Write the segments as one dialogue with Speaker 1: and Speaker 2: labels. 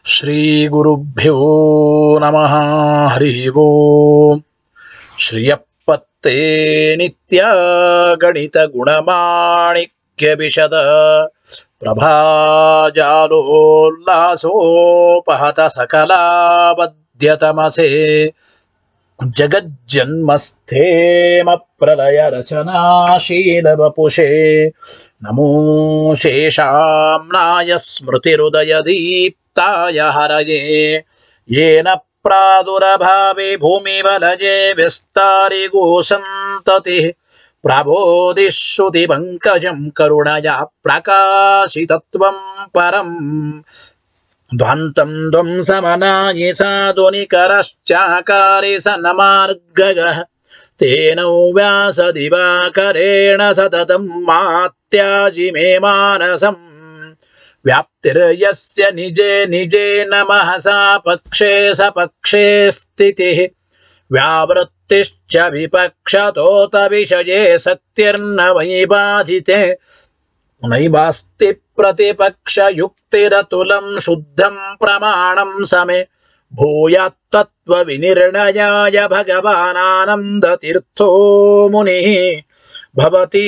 Speaker 1: ಶ್ರೀಗುರುಭ್ಯೋ ನಮಃ ಹರಿ ಓಂ ಶ್ರಿಯಪ್ಪತ್ತೇ ನಿತ್ಯ ಗಣಿತ ಗುಣಮಾಣಿಕ್ಯ ವಿಶದ ಪ್ರಭಾಜಾಲೋಲ್ಲಾಸೋಪಹತ ಸಕಲಾಬದ್ಯತಮಸೆ ಜಗಜ್ಜನ್ಮಸ್ಥೇಮ ಪ್ರಲಯ ರಚನಾಶೀಲ ವಪುಷೇ ನಮೋ ಶೇಷಾಮ್ನಾಯ ಸ್ಮೃತಿರುದಯ ದೀಪ್ತಾಯ ಹರಯೇ ಯೇನ ಪ್ರಾದುರಭಾವೆ ಭೂಮಿಬಲಜೆ ವಿಸ್ತಾರಿ ಗೋಸಂತತಿ ಪ್ರಬೋಧಿಶ್ರುತಿ ಪಂಕಜಂ ಕರುಣಯ ಪ್ರಕಾಶಿತತ್ವಂ ಪರಂ ಧ್ವಂತಂ ಧ್ವಂಸಮನಾಯಿ ಸಾಧುನಿಕರಶ್ಚಾಕಾರಿ ಸನ್ನಮಾರ್ಗಗಃ तेन व्यासदिवाकरेण सततं मात्याजि मे मानसम् व्याप्तिर्यस्य निजे निजे नमः सा पक्षे सपक्षे स्थितिः व्यावृत्तिश्च विपक्षतोत विषये सत्यर्न वै बाधिते नैवास्ति प्रतिपक्षयुक्तिरतुलं शुद्धं प्रमाणं समे भूयात्तत्त्वविनिर्णयाय भगवानानन्दतीर्थो मुनिः भवति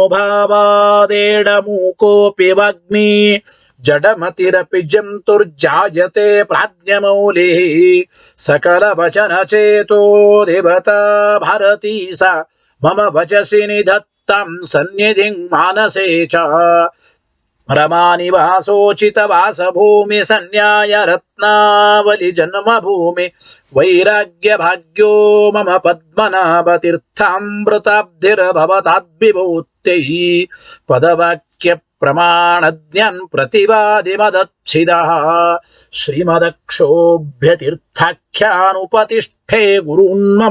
Speaker 1: यदनुभावादेडमूकोऽपि वाग्मी जडमतिरपि जन्तुर्जायते प्राज्ञमौलिः सकलवचनचेतो देवता भारती सा मम वचसि निधत्तां सन्निधिं मानसे च रमानिवासोचितवासभूमि सन्न्याय रत्नावलि जन्मभूमि वैराग्यभाग्यो मम पद्मनाभतीर्थामृताब्धिर्भवताद्विभूत्यैः पदवाक्यप्रमाणज्ञन् प्रतिवादिमदच्छिदः श्रीमदक्षोभ्यतीर्थाख्यानुपतिष्ठे गुरून्मम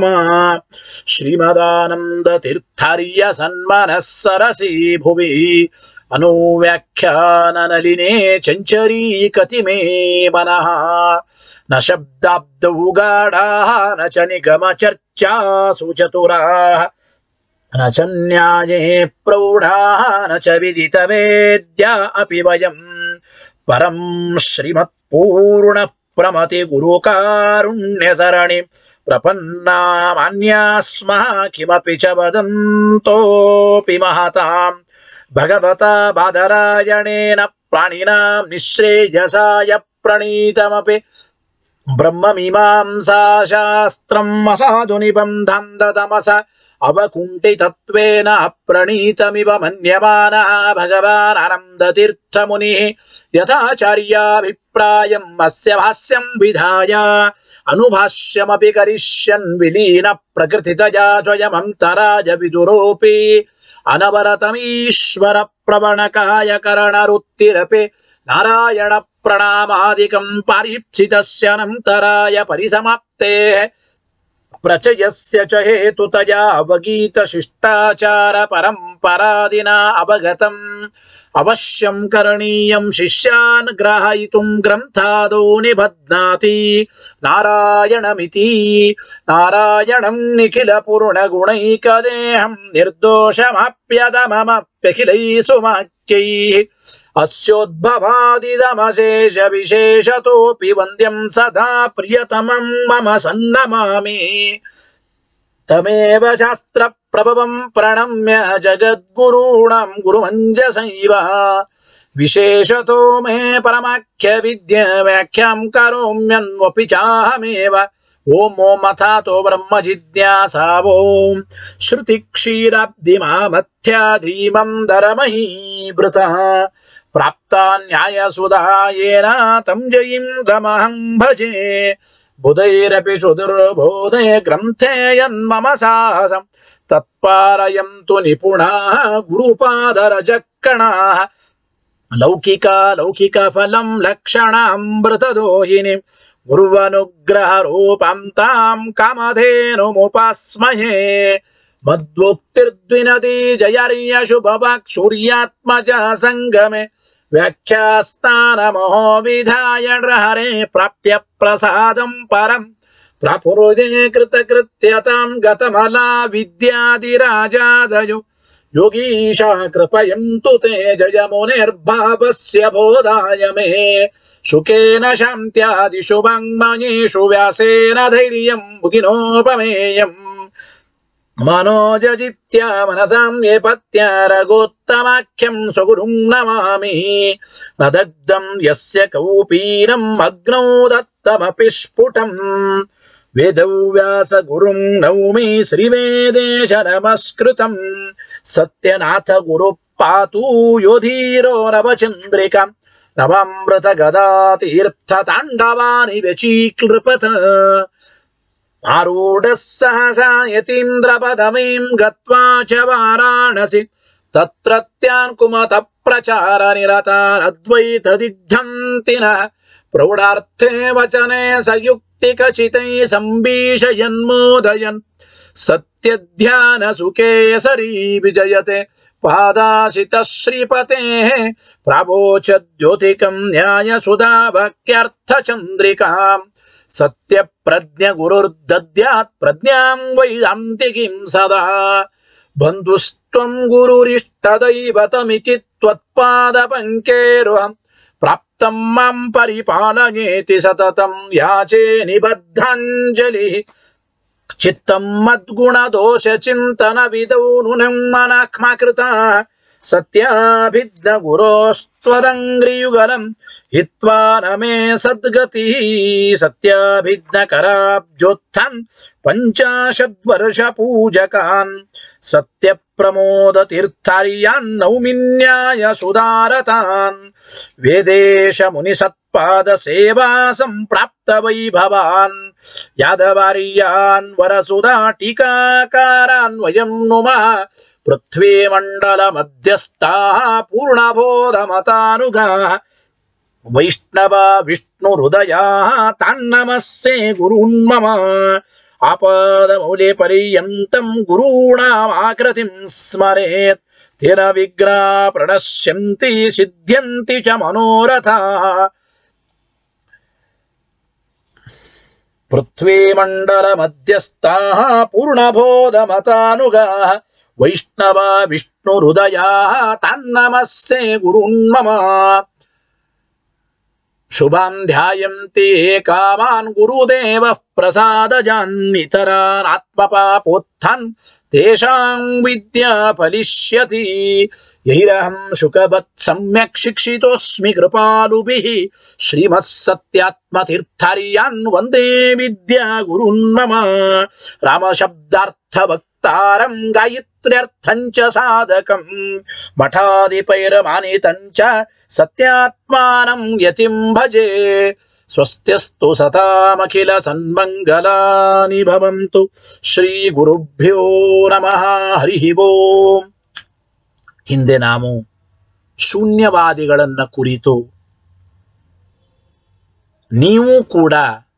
Speaker 1: श्रीमदानन्दतीर्थार्य सन्मनः सरसि भुवि अनुव्याख्याननलिने चञ्चरीकति मे मनः न शब्दाब्दौ गाढाः न च निगमचर्चासु चतुराः न च न्याये प्रौढाः न च विदितवेद्या अपि वयम् परं श्रीमत्पूर्णः प्रमति गुरुकारुण्यसरणि प्रपन्नामान्या स्मः किमपि च वदन्तोऽपि महताम् भगवता बादरायणेन प्राणिनां निःश्रेयसाय प्रणीतमपि ब्रह्ममीमांसाशास्त्रम् असाधुनिबन्धं ददमस अवकुण्ठितत्वेन अप्रणीतमिव मन्यमानः भगवान् आनन्दतीर्थमुनिः यथाचार्याभिप्रायम् अस्य भाष्यं विधाय अनुभाष्यमपि करिष्यन् विलीन प्रकृतितया स्वयमन्तराय विदुरोऽपि अनवरतमीश्वर प्रवणकाय करणरुत्तिरपि नारायण प्रणामादिकं पारीप्सितस्यनन्तराय परिसमाप्तेः प्रचयस्य च हेतुतया अवगीतशिष्टाचार परम्परादिना अवगतम् अवश्यं करणीयं शिष्यान् ग्राहयितुं ग्रन्थादौ निबध्नाति नारायणमिति नारायणं निखिलपूर्णगुणैकदेहं निर्दोषमप्यदममप्यखिलैः सुमाख्यैः अस्योद्भवादिदमशेषविशेषतोऽपि वन्द्यं सदा प्रियतमं मम सन्नमामि तमेव शास्त्रप्रभवं प्रणम्य जगद्गुरूणां गुरुमञ्जसैव विशेषतो मे परमाख्यविद्य व्याख्यां करोम्यन्वपि चाहमेव ॐ ॐ अथातो ब्रह्मजिज्ञासा ॐ श्रुतिक्षीराब्धिमामथ्याधीमं दरमहीभृतः प्राप्ता न्यायसुधा येन तं जयिं रमहं भजे बुधैरपि सुदुर्बोधे ग्रन्थे यन्मम साहसं तत्पारयन्तु निपुणाः गुरुपादरजक्कणाः लौकिका लौकिकफलं लक्षणामृतदोहिनीं गुर्वनुग्रहरूपां तां कामधेनुमुपास्महे मद्वोक्तिर्द्विनदी जयर्यशुभवाक् सूर्यात्मजा सङ्गमे व्याख्यास्तानमहो विधाय हरे प्राप्य प्रसादं परम् प्रपुरुजे कृतकृत्यतां गतमला विद्यादिराजादयो ಯೋಗೀಶ ಕೃಪಯಂತು ತೇ ಜಯ ಮುನಿರ್ಭಾವಸ್ಯ ಬೋಧಾಯ ಮೇ ಶುಕೇನ ಶಾಂತ್ಯಾದಿಷು ವಾङ्मयेषु ವ್ಯಾಸೇನ ಧೈರ್ಯಂ ಮುಗಿನೋಪಮೇಯಂ मनोजजित्या मनसां ये पत्या रघोत्तमाख्यं स्वगुरुं नमामि न दग्धं यस्य कौपीनम् अग्नौ दत्तमपि स्फुटम् वेदव्यासगुरुं नौमि श्रीवेदेश नमस्कृतम् सत्यनाथ गुरुः पातु योधीरो नवचन्द्रिकाम् नवामृतगदातीर्थताण्डवानि व्यचीकृपथ आरूढः सहसा यतीन्द्रपदवीं गत्वा च वाराणसि तत्रत्यान् कुमतः प्रचारनिरतानद्वैतदिग्धन्तिनः प्रौढार्थे वचने सयुक्तिकचितैः सम्भीषयन्मोदयन् सत्यध्यानसुखे सरी विजयते पादाशितः श्रीपतेः प्रावोचद्योतिकम् न्यायसुधाभक्त्यर्थचन्द्रिकाम् सत्यप्रज्ञगुरुर्दद्यात् प्रज्ञां वैदान्तिकीं सदा बन्धुस्त्वं गुरुरिष्टदैवतमिति त्वत्पादपङ्केरुहम् प्राप्तं मां परिपालयेति सततं याचे निबद्धाञ्जलिः चित्तं मद्गुणदोषचिन्तनविदौ नूनं मनः कृता सत्याभिज्ञगुरोस्त्वदङ्घ्रियुगलम् हित्वा न मे सद्गतिः सत्याभिज्ञकराब्जोत्थम् पञ्चाशद्वर्षपूजकान् सत्यप्रमोदतीर्थार्यान् नौमिन्याय सुदारतान् वेदेश मुनिसत्पादसेवा सम्प्राप्त वै भवान् यादवार्यान् वरसुधा टीकाकारान् वयं नुमः पृथ्वीमण्डलमध्यस्थाः पूर्णबोधमतानुगाः वैष्णव विष्णुहृदयाः तान्नमस्ये गुरून्मम आपादमौले पर्यन्तं गुरूणामाकृतिं स्मरेत् तेन विग्रहा प्रणश्यन्ति सिद्ध्यन्ति च मनोरथाः पृथ्वीमण्डलमध्यस्थाः पूर्णबोधमतानुगाः वैष्णव विष्णुहृदयाः तान्नमस्ये गुरून्मम शुभान् ध्यायन्ति ये कामान् गुरुदेवः प्रसादजान्नितरान् आत्मपापोत्थान् तेषां विद्या फलिष्यति यैरहं शुकवत् सम्यक् शिक्षितोऽस्मि कृपालुभिः श्रीमत्सत्यात्मतीर्थार्यान् वन्दे विद्या गुरुन्मम रामशब्दार्थवक्तारं गायत्र्यर्थं च साधकम् मठादिपैरमानितं च सत्यात्मानं यतिं भजे स्वस्त्यस्तु सतामखिल सन्मङ्गलानि भवन्तु ಶ್ರೀಗುರುಭ್ಯೋ ನಮಃ ಹರಿ ಓಂ ಹಿಂದೆ ನಾವು ಶೂನ್ಯವಾದಿಗಳನ್ನ ಕುರಿತು ನೀವು ಕೂಡ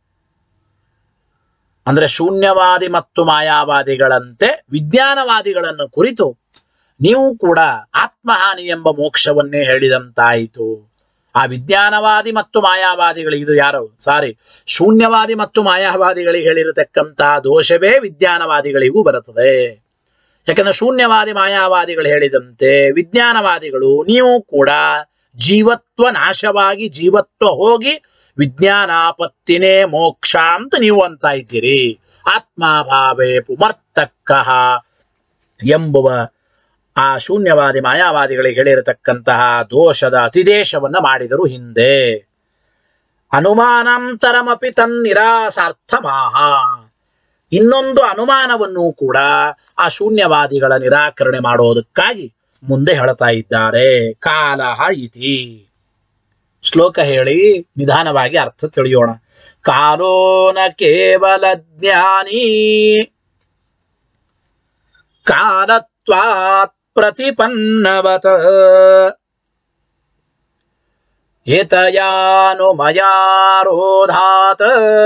Speaker 1: ಅಂದ್ರೆ ಶೂನ್ಯವಾದಿ ಮತ್ತು ಮಾಯಾವಾದಿಗಳಂತೆ ವಿಜ್ಞಾನವಾದಿಗಳನ್ನು ಕುರಿತು ನೀವು ಕೂಡ ಆತ್ಮಹಾನಿ ಎಂಬ ಮೋಕ್ಷವನ್ನೇ ಹೇಳಿದಂತಾಯಿತು ಆ ವಿಜ್ಞಾನವಾದಿ ಮತ್ತು ಮಾಯಾವಾದಿಗಳಿಗೆ ಇದು ಯಾರು ಸಾರಿ ಶೂನ್ಯವಾದಿ ಮತ್ತು ಮಾಯಾವಾದಿಗಳಿಗೆ ಹೇಳಿರತಕ್ಕಂತಹ ದೋಷವೇ ವಿಜ್ಞಾನವಾದಿಗಳಿಗೂ ಬರುತ್ತದೆ ಯಾಕಂದ್ರೆ ಶೂನ್ಯವಾದಿ ಮಾಯಾವಾದಿಗಳು ಹೇಳಿದಂತೆ ವಿಜ್ಞಾನವಾದಿಗಳು ನೀವು ಕೂಡ ಜೀವತ್ವ ನಾಶವಾಗಿ ಜೀವತ್ವ ಹೋಗಿ ವಿಜ್ಞಾನಾಪತ್ತಿನೇ ಮೋಕ್ಷ ಅಂತ ನೀವು ಅಂತ ಇದ್ದೀರಿ ಆತ್ಮಾಭಾವೇ ಪುಮರ್ತಕ್ಕಃ ಎಂಬುವ ಆ ಶೂನ್ಯವಾದಿ ಮಾಯಾವಾದಿಗಳಿಗೆ ಹೇಳಿರತಕ್ಕಂತಹ ದೋಷದ ಅತಿದೇಶವನ್ನ ಮಾಡಿದರು ಹಿಂದೆ ಅನುಮಾನಾಂತರಮಪಿ ತನ್ನಿರಾಸಾರ್ಥಮಾಹ ಇನ್ನೊಂದು ಅನುಮಾನವನ್ನು ಕೂಡ ಆ ಶೂನ್ಯವಾದಿಗಳ ನಿರಾಕರಣೆ ಮಾಡೋದಕ್ಕಾಗಿ ಮುಂದೆ ಹೇಳ್ತಾ ಇದ್ದಾರೆ ಕಾಲಹ ಇತಿ ಶ್ಲೋಕ ಹೇಳಿ ನಿಧಾನವಾಗಿ ಅರ್ಥ ತಿಳಿಯೋಣ ಕಾಲೋನ ಕೇವಲ ಜ್ಞಾನಿ ಕಾಲತ್ವಾತ್ ಪ್ರತಿಪನ್ನವತ ಏತಯಾನುಮಯಾರೋಧಾತ್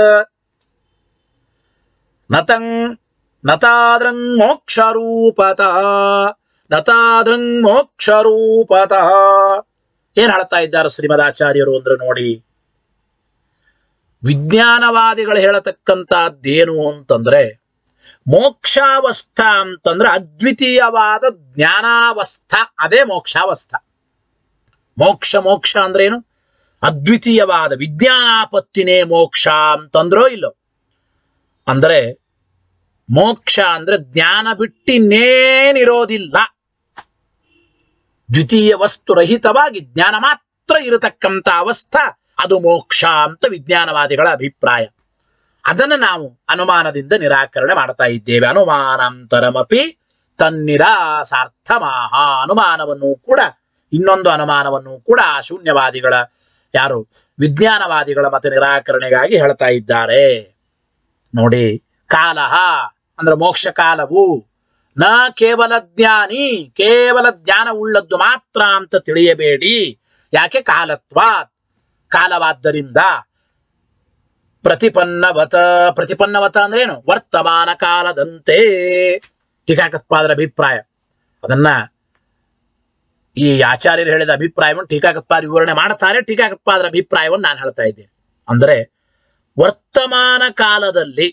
Speaker 1: ನತಂ ನತಾದೃಂಗ್ ಮೋಕ್ಷರೂಪತ ನತಾದೃಂಗ್ ಮೋಕ್ಷರೂಪತ ಏನ್ ಹೇಳ್ತಾ ಇದ್ದಾರೆ ಶ್ರೀಮದಾಚಾರ್ಯರು ಅಂದ್ರೆ ನೋಡಿ ವಿಜ್ಞಾನವಾದಿಗಳು ಹೇಳತಕ್ಕಂತದ್ದೇನು ಅಂತಂದ್ರೆ ಮೋಕ್ಷಾವಸ್ಥಾ ಅಂತಂದ್ರೆ ಅದ್ವಿತೀಯವಾದ ಜ್ಞಾನಾವಸ್ಥಾ ಅದೇ ಮೋಕ್ಷಾವಸ್ಥಾ ಮೋಕ್ಷ ಮೋಕ್ಷ ಅಂದ್ರೇನು ಅದ್ವಿತೀಯವಾದ ವಿಜ್ಞಾನಾಪತ್ತಿನೇ ಮೋಕ್ಷ ಅಂತಂದ್ರೋ ಇಲ್ಲೋ ಅಂದ್ರೆ ಮೋಕ್ಷ ಅಂದ್ರೆ ಜ್ಞಾನ ಬಿಟ್ಟಿನ್ನೇನಿರೋದಿಲ್ಲ ದ್ವಿತೀಯ ವಸ್ತು ರಹಿತವಾಗಿ ಜ್ಞಾನ ಮಾತ್ರ ಇರತಕ್ಕಂಥ ಅವಸ್ಥಾ ಅದು ಮೋಕ್ಷ ಅಂತ ವಿಜ್ಞಾನವಾದಿಗಳ ಅಭಿಪ್ರಾಯ ಅದನ್ನು ನಾವು ಅನುಮಾನದಿಂದ ನಿರಾಕರಣೆ ಮಾಡ್ತಾ ಇದ್ದೇವೆ ಅನುಮಾನಾಂತರಮಪಿ ತನ್ನಿರಾಸಾರ್ಥಮಾಹ ಅನುಮಾನವನ್ನು ಕೂಡ ಇನ್ನೊಂದು ಅನುಮಾನವನ್ನು ಕೂಡ ಆ ಶೂನ್ಯವಾದಿಗಳ ಯಾರು ವಿಜ್ಞಾನವಾದಿಗಳ ಮತ ನಿರಾಕರಣೆಗಾಗಿ ಹೇಳ್ತಾ ಇದ್ದಾರೆ ನೋಡಿ ಕಾಲಹ ಅಂದ್ರೆ ಮೋಕ್ಷ ಕಾಲವು ನ ಕೇವಲ ಜ್ಞಾನಿ ಕೇವಲ ಜ್ಞಾನ ಉಳ್ಳದ್ದು ಮಾತ್ರ ಅಂತ ತಿಳಿಯಬೇಡಿ ಯಾಕೆ ಕಾಲತ್ವ ಕಾಲವಾದ್ದರಿಂದ ಪ್ರತಿಪನ್ನವತ ಪ್ರತಿಪನ್ನವತ ಅಂದ್ರೆ ಏನು ವರ್ತಮಾನ ಕಾಲದಂತೆ ಟೀಕಾಕತ್ಪಾದರ ಅಭಿಪ್ರಾಯ ಅದನ್ನ ಈ ಆಚಾರ್ಯರು ಹೇಳಿದ ಅಭಿಪ್ರಾಯವನ್ನು ಟೀಕಾಕತ್ಪಾದ ವಿವರಣೆ ಮಾಡ್ತಾರೆ ಟೀಕಾಕತ್ಪಾದರ ಅಭಿಪ್ರಾಯವನ್ನು ನಾನು ಹೇಳ್ತಾ ಇದ್ದೇನೆ ಅಂದ್ರೆ ವರ್ತಮಾನ ಕಾಲದಲ್ಲಿ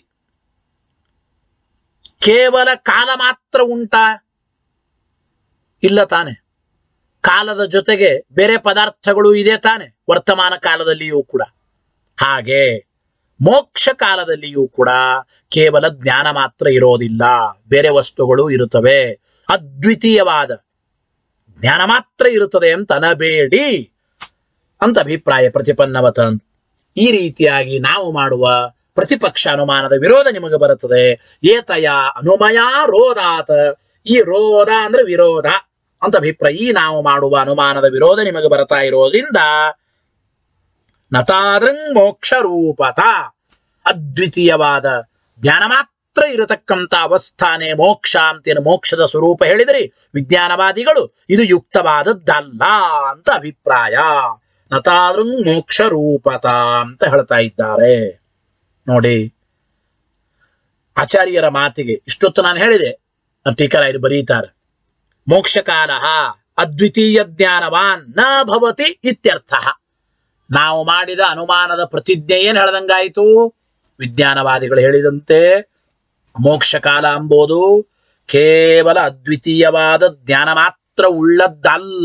Speaker 1: ಕೇವಲ ಕಾಲ ಮಾತ್ರ ಉಂಟಾ ಇಲ್ಲ ತಾನೆ ಕಾಲದ ಜೊತೆಗೆ ಬೇರೆ ಪದಾರ್ಥಗಳು ಇದೆ ತಾನೆ ವರ್ತಮಾನ ಕಾಲದಲ್ಲಿಯೂ ಕೂಡ ಹಾಗೆ ಮೋಕ್ಷ ಕಾಲದಲ್ಲಿಯೂ ಕೂಡ ಕೇವಲ ಜ್ಞಾನ ಮಾತ್ರ ಇರೋದಿಲ್ಲ ಬೇರೆ ವಸ್ತುಗಳು ಇರುತ್ತವೆ ಅದ್ವಿತೀಯವಾದ ಜ್ಞಾನ ಮಾತ್ರ ಇರುತ್ತದೆ ಅಂತ ಅನಬೇಡಿ ಅಂತ ಅಭಿಪ್ರಾಯ ಪ್ರತಿಪನ್ನವತ ಅಂತ ಈ ರೀತಿಯಾಗಿ ನಾವು ಮಾಡುವ ಪ್ರತಿಪಕ್ಷ ಅನುಮಾನದ ವಿರೋಧ ನಿಮಗೆ ಬರುತ್ತದೆ ಏತಯ ಅನುಮಯ ರೋಧಾತ ಈ ರೋಧ ಅಂದ್ರೆ ವಿರೋಧ ಅಂತ ಅಭಿಪ್ರಾಯ ಈ ನಾವು ಮಾಡುವ ಅನುಮಾನದ ವಿರೋಧ ನಿಮಗೆ ಬರ್ತಾ ಇರೋದ್ರಿಂದ ನತಾದ್ರಂಗ್ ಮೋಕ್ಷ ರೂಪತ ಅದ್ವಿತೀಯವಾದ ಜ್ಞಾನ ಮಾತ್ರ ಇರತಕ್ಕಂಥ ಅವಸ್ಥಾನೆ ಮೋಕ್ಷ ಅಂತೇನು ಮೋಕ್ಷದ ಸ್ವರೂಪ ಹೇಳಿದ್ರಿ ವಿಜ್ಞಾನವಾದಿಗಳು ಇದು ಯುಕ್ತವಾದದ್ದಲ್ಲ ಅಂತ ಅಭಿಪ್ರಾಯ ನತಾದ್ರಂಗ್ ಮೋಕ್ಷ ರೂಪತ ಅಂತ ಹೇಳ್ತಾ ಇದ್ದಾರೆ ನೋಡಿ ಆಚಾರ್ಯರ ಮಾತಿಗೆ ಇಷ್ಟೊತ್ತು ನಾನು ಹೇಳಿದೆ ಟೀಕರಾಯರು ಬರೀತಾರೆ ಮೋಕ್ಷ ಕಾಲ ಅದ್ವಿತೀಯ ಜ್ಞಾನವಾನ್ ನ ಭವತಿ ಇತ್ಯರ್ಥ ನಾವು ಮಾಡಿದ ಅನುಮಾನದ ಪ್ರತಿಜ್ಞೆ ಏನ್ ಹೇಳ್ದಂಗಾಯಿತು ವಿಜ್ಞಾನವಾದಿಗಳು ಹೇಳಿದಂತೆ ಮೋಕ್ಷ ಕಾಲ ಎಂಬುದು ಕೇವಲ ಅದ್ವಿತೀಯವಾದ ಜ್ಞಾನ ಮಾತ್ರ ಉಳ್ಳದ್ದಲ್ಲ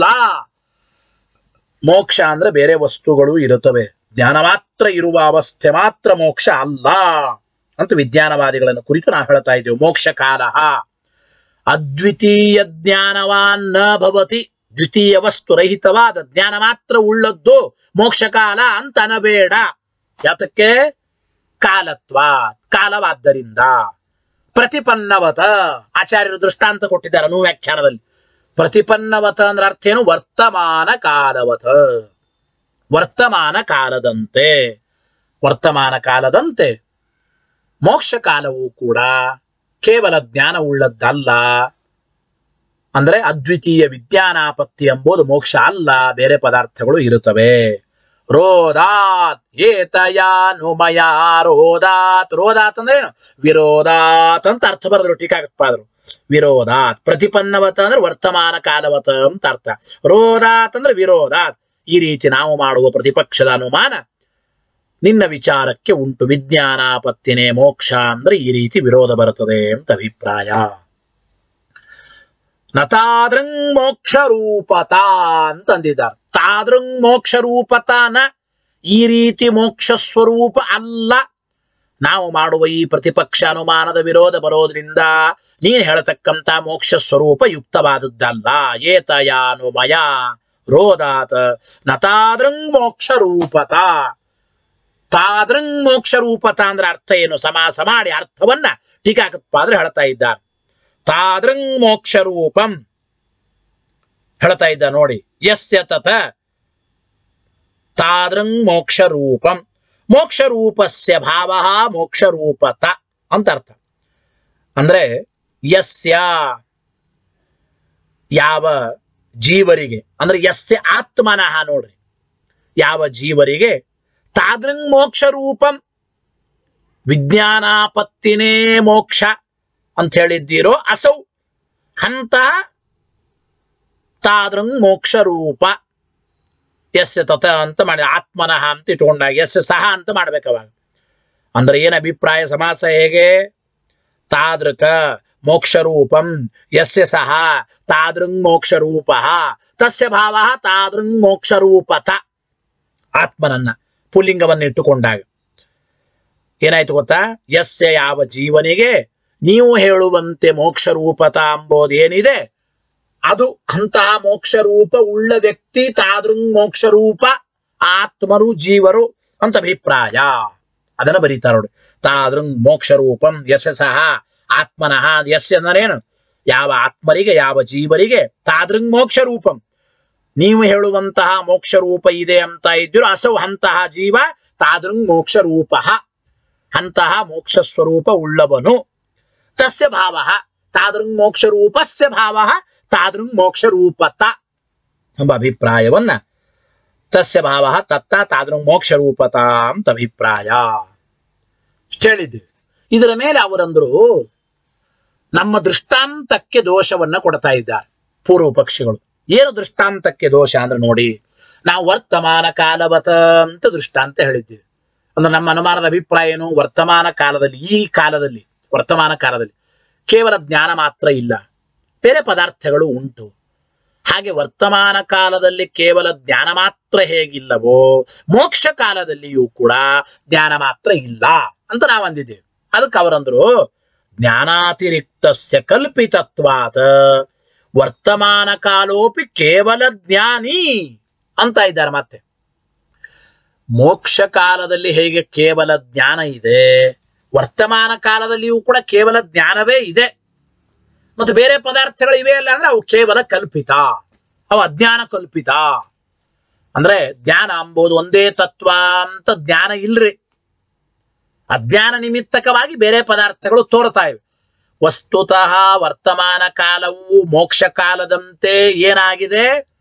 Speaker 1: ಮೋಕ್ಷ ಅಂದ್ರೆ ಬೇರೆ ವಸ್ತುಗಳು ಇರುತ್ತವೆ ಜ್ಞಾನ ಮಾತ್ರ ಇರುವ ಅವಸ್ಥೆ ಮಾತ್ರ ಮೋಕ್ಷ ಅಲ್ಲ ಅಂತ ವಿಜ್ಞಾನವಾದಿಗಳನ್ನು ಕುರಿತು ನಾವು ಹೇಳ್ತಾ ಇದ್ದೇವೆ ಮೋಕ್ಷ ಕಾಲ ಅದ್ವಿತೀಯ ಜ್ಞಾನವಾನ್ ನ ಭವತಿ ದ್ವಿತೀಯ ವಸ್ತು ರಹಿತವಾದ ಜ್ಞಾನ ಮಾತ್ರ ಉಳ್ಳದ್ದು ಮೋಕ್ಷ ಕಾಲ ಅಂತ ಅನಬೇಡ ಯಾತಕ್ಕೆ ಕಾಲತ್ವ ಕಾಲವಾದ್ದರಿಂದ ಪ್ರತಿಪನ್ನವತ ಆಚಾರ್ಯರು ದೃಷ್ಟಾಂತ ಕೊಟ್ಟಿದ್ದಾರೆ ಅನು ವ್ಯಾಖ್ಯಾನದಲ್ಲಿ ಪ್ರತಿಪನ್ನವತ ಅಂದ್ರೆ ಅರ್ಥ ಏನು ವರ್ತಮಾನ ಕಾಲವತ ವರ್ತಮಾನ ಕಾಲದಂತೆ ವರ್ತಮಾನ ಕಾಲದಂತೆ ಮೋಕ್ಷ ಕಾಲವು ಕೂಡ ಕೇವಲ ಜ್ಞಾನ ಉಳ್ಳದ್ದಲ್ಲ ಅಂದ್ರೆ ಅದ್ವಿತೀಯ ವಿಜ್ಞಾನಾಪತ್ತಿ ಎಂಬುದು ಮೋಕ್ಷ ಅಲ್ಲ ಬೇರೆ ಪದಾರ್ಥಗಳು ಇರುತ್ತವೆ ರೋದಾತ್ ಏತಯಾನುಮಯ ರೋದಾತ್ ರೋದಾತ್ ಅಂದ್ರೆ ಏನು ವಿರೋಧಾತ್ ಅಂತ ಅರ್ಥ ಬರೆದ್ರು ಟೀಕಾಕತ್ಪಾದರು ವಿರೋಧಾತ್ ಪ್ರತಿಪನ್ನವತ ಅಂದ್ರೆ ವರ್ತಮಾನ ಕಾಲವತ ಅಂತ ಅರ್ಥ ರೋದಾತ್ ಅಂದ್ರೆ ವಿರೋಧಾತ್ ಈ ರೀತಿ ನಾವು ಮಾಡುವ ಪ್ರತಿಪಕ್ಷದ ಅನುಮಾನ ನಿನ್ನ ವಿಚಾರಕ್ಕೆ ಉಂಟು ವಿಜ್ಞಾನಾಪತ್ತಿನೇ ಮೋಕ್ಷ ಅಂದ್ರೆ ಈ ರೀತಿ ವಿರೋಧ ಬರುತ್ತದೆ ಅಂತ ಅಭಿಪ್ರಾಯ ನತಾದ್ರಂಗ್ ಮೋಕ್ಷ ರೂಪತ ಅಂತ ಅಂದಿದ್ದಾರೆ ತಾದ್ರಂಗ್ ಮೋಕ್ಷ ರೂಪತಾನ ಈ ರೀತಿ ಮೋಕ್ಷ ಸ್ವರೂಪ ಅಲ್ಲ ನಾವು ಮಾಡುವ ಈ ಪ್ರತಿಪಕ್ಷ ಅನುಮಾನದ ವಿರೋಧ ಬರೋದ್ರಿಂದ ನೀನ್ ಹೇಳತಕ್ಕಂತ ಮೋಕ್ಷ ಸ್ವರೂಪ ಯುಕ್ತವಾದದ್ದಲ್ಲ ಏತಯಾನುಮಯ ರೋದಾತ ನತಾದ್ರಂಗ್ ಮೋಕ್ಷ ರೂಪತ ತಾದ್ರಂಗ್ ಮೋಕ್ಷ ರೂಪತ ಅಂದ್ರೆ ಅರ್ಥ ಏನು ಸಮಾಸ ಮಾಡಿ ಅರ್ಥವನ್ನ ಟೀಕಾಕತ್ಪಾದ್ರೆ ಹೇಳ್ತಾ ಇದ್ದಾರೆ ತಾದ್ರಂಗ್ ಮೋಕ್ಷ ರೂಪಂ ಹೇಳ್ತಾ ಇದ್ದ ನೋಡಿ ಯಸ್ಯ ತತ ತಾದ್ರಂಗ್ ಮೋಕ್ಷ ರೂಪಂ ಮೋಕ್ಷ ರೂಪಸ್ಯ ಭಾವ ಮೋಕ್ಷ ರೂಪತ ಅಂತ ಅರ್ಥ ಅಂದ್ರೆ ಯಸ್ಯ ಯಾವ ಜೀವರಿಗೆ ಅಂದ್ರೆ ಯಸ್ಯ ಆತ್ಮನಃ ನೋಡ್ರಿ ಯಾವ ಜೀವರಿಗೆ ತಾದ್ರಂಗ್ ಮೋಕ್ಷ ರೂಪಂ ವಿಜ್ಞಾನಾಪತ್ತಿನೇ ಮೋಕ್ಷ ಅಂತ ಹೇಳಿದ್ದೀರೋ ಅಸೌ ಅಂತ ತಾದ್ರಂಗ್ ಮೋಕ್ಷ ರೂಪ ಎಸ್ ತತ ಅಂತ ಮಾಡಿ ಆತ್ಮನಃ ಅಂತ ಇಟ್ಕೊಂಡಾಗ ಎಸ್ ಸಹ ಅಂತ ಮಾಡ್ಬೇಕು ಅವಾಗ ಅಂದ್ರೆ ಏನ್ ಅಭಿಪ್ರಾಯ ಸಮಾಸ ಹೇಗೆ ತಾದೃಕ ಮೋಕ್ಷರೂಪಂ ಯಸ್ಯ ಸಹ ತಾದೃಂಗ್ ಮೋಕ್ಷರೂಪ ತಸ್ಯ ಭಾವ ತಾದೃಂಗ್ ಮೋಕ್ಷರೂಪತ ಆತ್ಮನನ್ನ ಪುಲ್ಲಿಂಗವನ್ನು ಇಟ್ಟುಕೊಂಡಾಗ ಏನಾಯ್ತು ಗೊತ್ತಾ ಯಸ್ಯ ಯಾವ ಜೀವನಿಗೆ ನೀವು ಹೇಳುವಂತೆ ಮೋಕ್ಷ ರೂಪತ ಅಂಬೋದೇನಿದೆ ಅದು ಅಂತಹ ಮೋಕ್ಷ ರೂಪ ಉಳ್ಳ ವ್ಯಕ್ತಿ ತಾದೃಂಗ್ ಮೋಕ್ಷ ರೂಪ ಆತ್ಮರು ಜೀವರು ಅಂತ ಅಭಿಪ್ರಾಯ ಅದನ್ನ ಬರೀತಾರ ನೋಡಿ ತಾದೃಂಗ್ ಮೋಕ್ಷ ರೂಪಂ ಯಶ ಸಹ ಆತ್ಮನಃ ಯಸ್ಯ ಅಂದರೇನು ಯಾವ ಆತ್ಮರಿಗೆ ಯಾವ ಜೀವರಿಗೆ ತಾದೃಂಗ್ ಮೋಕ್ಷ ರೂಪಂ ನೀವು ಹೇಳುವಂತಹ ಮೋಕ್ಷ ರೂಪ ಇದೆ ಅಂತ ಇದ್ದಿರೋ ಅಸೌ ಅಂತಹ ಜೀವ ತಾದೃಂಗ್ ಮೋಕ್ಷ ರೂಪ ಅಂತಹ ಮೋಕ್ಷ ಸ್ವರೂಪ ಉಳ್ಳವನು ತಸ್ಯ ಭಾವ ತಾದೃಂಗ್ ಮೋಕ್ಷ ರೂಪಸ್ಯ ಭಾವ ತಾದೃಂಗ್ ಮೋಕ್ಷ ರೂಪತ ಎಂಬ ಅಭಿಪ್ರಾಯವನ್ನ ತಸ್ಯ ಭಾವ ತತ್ತ ತಾದೃಂಗ್ ಮೋಕ್ಷ ರೂಪತ ಅಂತ ಅಭಿಪ್ರಾಯ ಇಷ್ಟ್ ಹೇಳಿದ್ದೀವಿ ಇದರ ಮೇಲೆ ಅವರಂದ್ರು ನಮ್ಮ ದೃಷ್ಟಾಂತಕ್ಕೆ ದೋಷವನ್ನ ಕೊಡ್ತಾ ಇದ್ದಾರೆ ಪೂರ್ವ ಪಕ್ಷಿಗಳು ಏನು ದೃಷ್ಟಾಂತಕ್ಕೆ ದೋಷ ಅಂದ್ರೆ ನೋಡಿ ನಾವು ವರ್ತಮಾನ ಕಾಲವತ ಅಂತ ದೃಷ್ಟಾಂತ ಹೇಳಿದ್ದೀವಿ ಅಂದ್ರೆ ನಮ್ಮ ಅನುಮಾನದ ಅಭಿಪ್ರಾಯ ಏನು ವರ್ತಮಾನ ಕಾಲದಲ್ಲಿ ಈ ಕಾಲದಲ್ಲಿ ವರ್ತಮಾನ ಕಾಲದಲ್ಲಿ ಕೇವಲ ಜ್ಞಾನ ಮಾತ್ರ ಇಲ್ಲ ಬೇರೆ ಪದಾರ್ಥಗಳು ಉಂಟು ಹಾಗೆ ವರ್ತಮಾನ ಕಾಲದಲ್ಲಿ ಕೇವಲ ಜ್ಞಾನ ಮಾತ್ರ ಹೇಗಿಲ್ಲವೋ ಮೋಕ್ಷ ಕಾಲದಲ್ಲಿಯೂ ಕೂಡ ಜ್ಞಾನ ಮಾತ್ರ ಇಲ್ಲ ಅಂತ ನಾವು ಅಂದಿದ್ದೇವೆ ಅದಕ್ಕೆ ಅವರಂದ್ರು ಜ್ಞಾನಾತಿರಿಕ್ತಸ್ಯ ಕಲ್ಪಿತತ್ವಾತ್ ವರ್ತಮಾನ ಕಾಲೋಪಿ ಕೇವಲ ಜ್ಞಾನಿ ಅಂತ ಇದ್ದಾರೆ ಮತ್ತೆ ಮೋಕ್ಷ ಕಾಲದಲ್ಲಿ ಹೇಗೆ ಕೇವಲ ಜ್ಞಾನ ಇದೆ ವರ್ತಮಾನ ಕಾಲದಲ್ಲಿಯೂ ಕೂಡ ಕೇವಲ ಜ್ಞಾನವೇ ಇದೆ ಮತ್ತು ಬೇರೆ ಪದಾರ್ಥಗಳು ಇವೆ ಅಲ್ಲ ಅಂದ್ರೆ ಅವು ಕೇವಲ ಕಲ್ಪಿತ ಅವು ಅಜ್ಞಾನ ಕಲ್ಪಿತ ಅಂದ್ರೆ ಜ್ಞಾನ ಅಂಬೋದು ಒಂದೇ ತತ್ವ ಅಂತ ಜ್ಞಾನ ಇಲ್ರಿ ಅಜ್ಞಾನ ನಿಮಿತ್ತಕವಾಗಿ ಬೇರೆ ಪದಾರ್ಥಗಳು ತೋರ್ತಾ ಇವೆ ವಸ್ತುತಃ ವರ್ತಮಾನ ಕಾಲವು ಮೋಕ್ಷ ಕಾಲದಂತೆ ಏನಾಗಿದೆ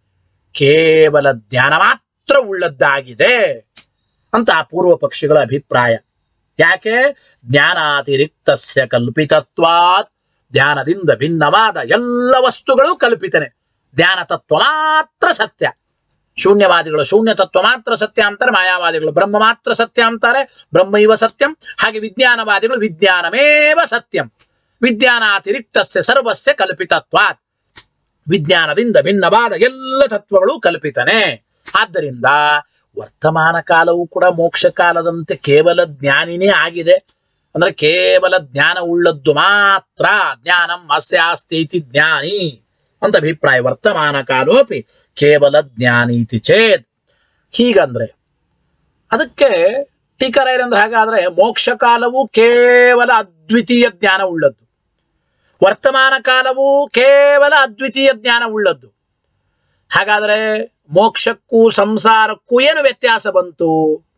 Speaker 1: ಕೇವಲ ಜ್ಞಾನ ಮಾತ್ರ ಉಳ್ಳದ್ದಾಗಿದೆ ಅಂತ ಆ ಪೂರ್ವ ಪಕ್ಷಿಗಳ ಅಭಿಪ್ರಾಯ ಯಾಕೆ ಜ್ಞಾನಾತಿರಿಕ್ತಸ್ಯ ಕಲ್ಪಿತತ್ವಾತ್ ಧ್ಯಾನದಿಂದ ಭಿನ್ನವಾದ ಎಲ್ಲ ವಸ್ತುಗಳು ಕಲ್ಪಿತನೆ ಧ್ಯಾನ ತತ್ವ ಮಾತ್ರ ಸತ್ಯ ಶೂನ್ಯವಾದಿಗಳು ಶೂನ್ಯ ತತ್ವ ಮಾತ್ರ ಸತ್ಯ ಅಂತಾರೆ ಮಾಯಾವಾದಿಗಳು ಬ್ರಹ್ಮ ಮಾತ್ರ ಸತ್ಯ ಅಂತಾರೆ ಬ್ರಹ್ಮ ಇವ ಸತ್ಯಂ ಹಾಗೆ ವಿಜ್ಞಾನವಾದಿಗಳು ವಿಜ್ಞಾನಮೇವ ಸತ್ಯಂ ವಿಜ್ಞಾನಾತಿರಿಕ್ತಸ್ಯ ಸರ್ವಸ್ಯ ಕಲ್ಪಿತತ್ವಾತ್ ವಿಜ್ಞಾನದಿಂದ ಭಿನ್ನವಾದ ಎಲ್ಲ ತತ್ವಗಳು ಕಲ್ಪಿತನೆ ಆದ್ದರಿಂದ ವರ್ತಮಾನ ಕಾಲವೂ ಕೂಡ ಮೋಕ್ಷ ಕಾಲದಂತೆ ಕೇವಲ ಜ್ಞಾನಿನೇ ಆಗಿದೆ ಅಂದ್ರೆ ಕೇವಲ ಜ್ಞಾನ ಉಳ್ಳದ್ದು ಮಾತ್ರ ಜ್ಞಾನಂ ಅಸ್ಯಾಸ್ತಿ ಇತಿ ಜ್ಞಾನಿ ಅಂತ ಅಭಿಪ್ರಾಯ ವರ್ತಮಾನ ಕಾಲೋಪಿ ಕೇವಲ ಜ್ಞಾನೀತಿ ಚೇತ್ ಹೀಗಂದ್ರೆ ಅದಕ್ಕೆ ಟೀಕರಾಯರಂದ್ರೆ ಹಾಗಾದ್ರೆ ಮೋಕ್ಷ ಕಾಲವು ಕೇವಲ ಅದ್ವಿತೀಯ ಜ್ಞಾನ ಉಳ್ಳದ್ದು ವರ್ತಮಾನ ಕಾಲವು ಕೇವಲ ಅದ್ವಿತೀಯ ಜ್ಞಾನ ಉಳ್ಳದ್ದು ಹಾಗಾದ್ರೆ ಮೋಕ್ಷಕ್ಕೂ ಸಂಸಾರಕ್ಕೂ ಏನು ವ್ಯತ್ಯಾಸ ಬಂತು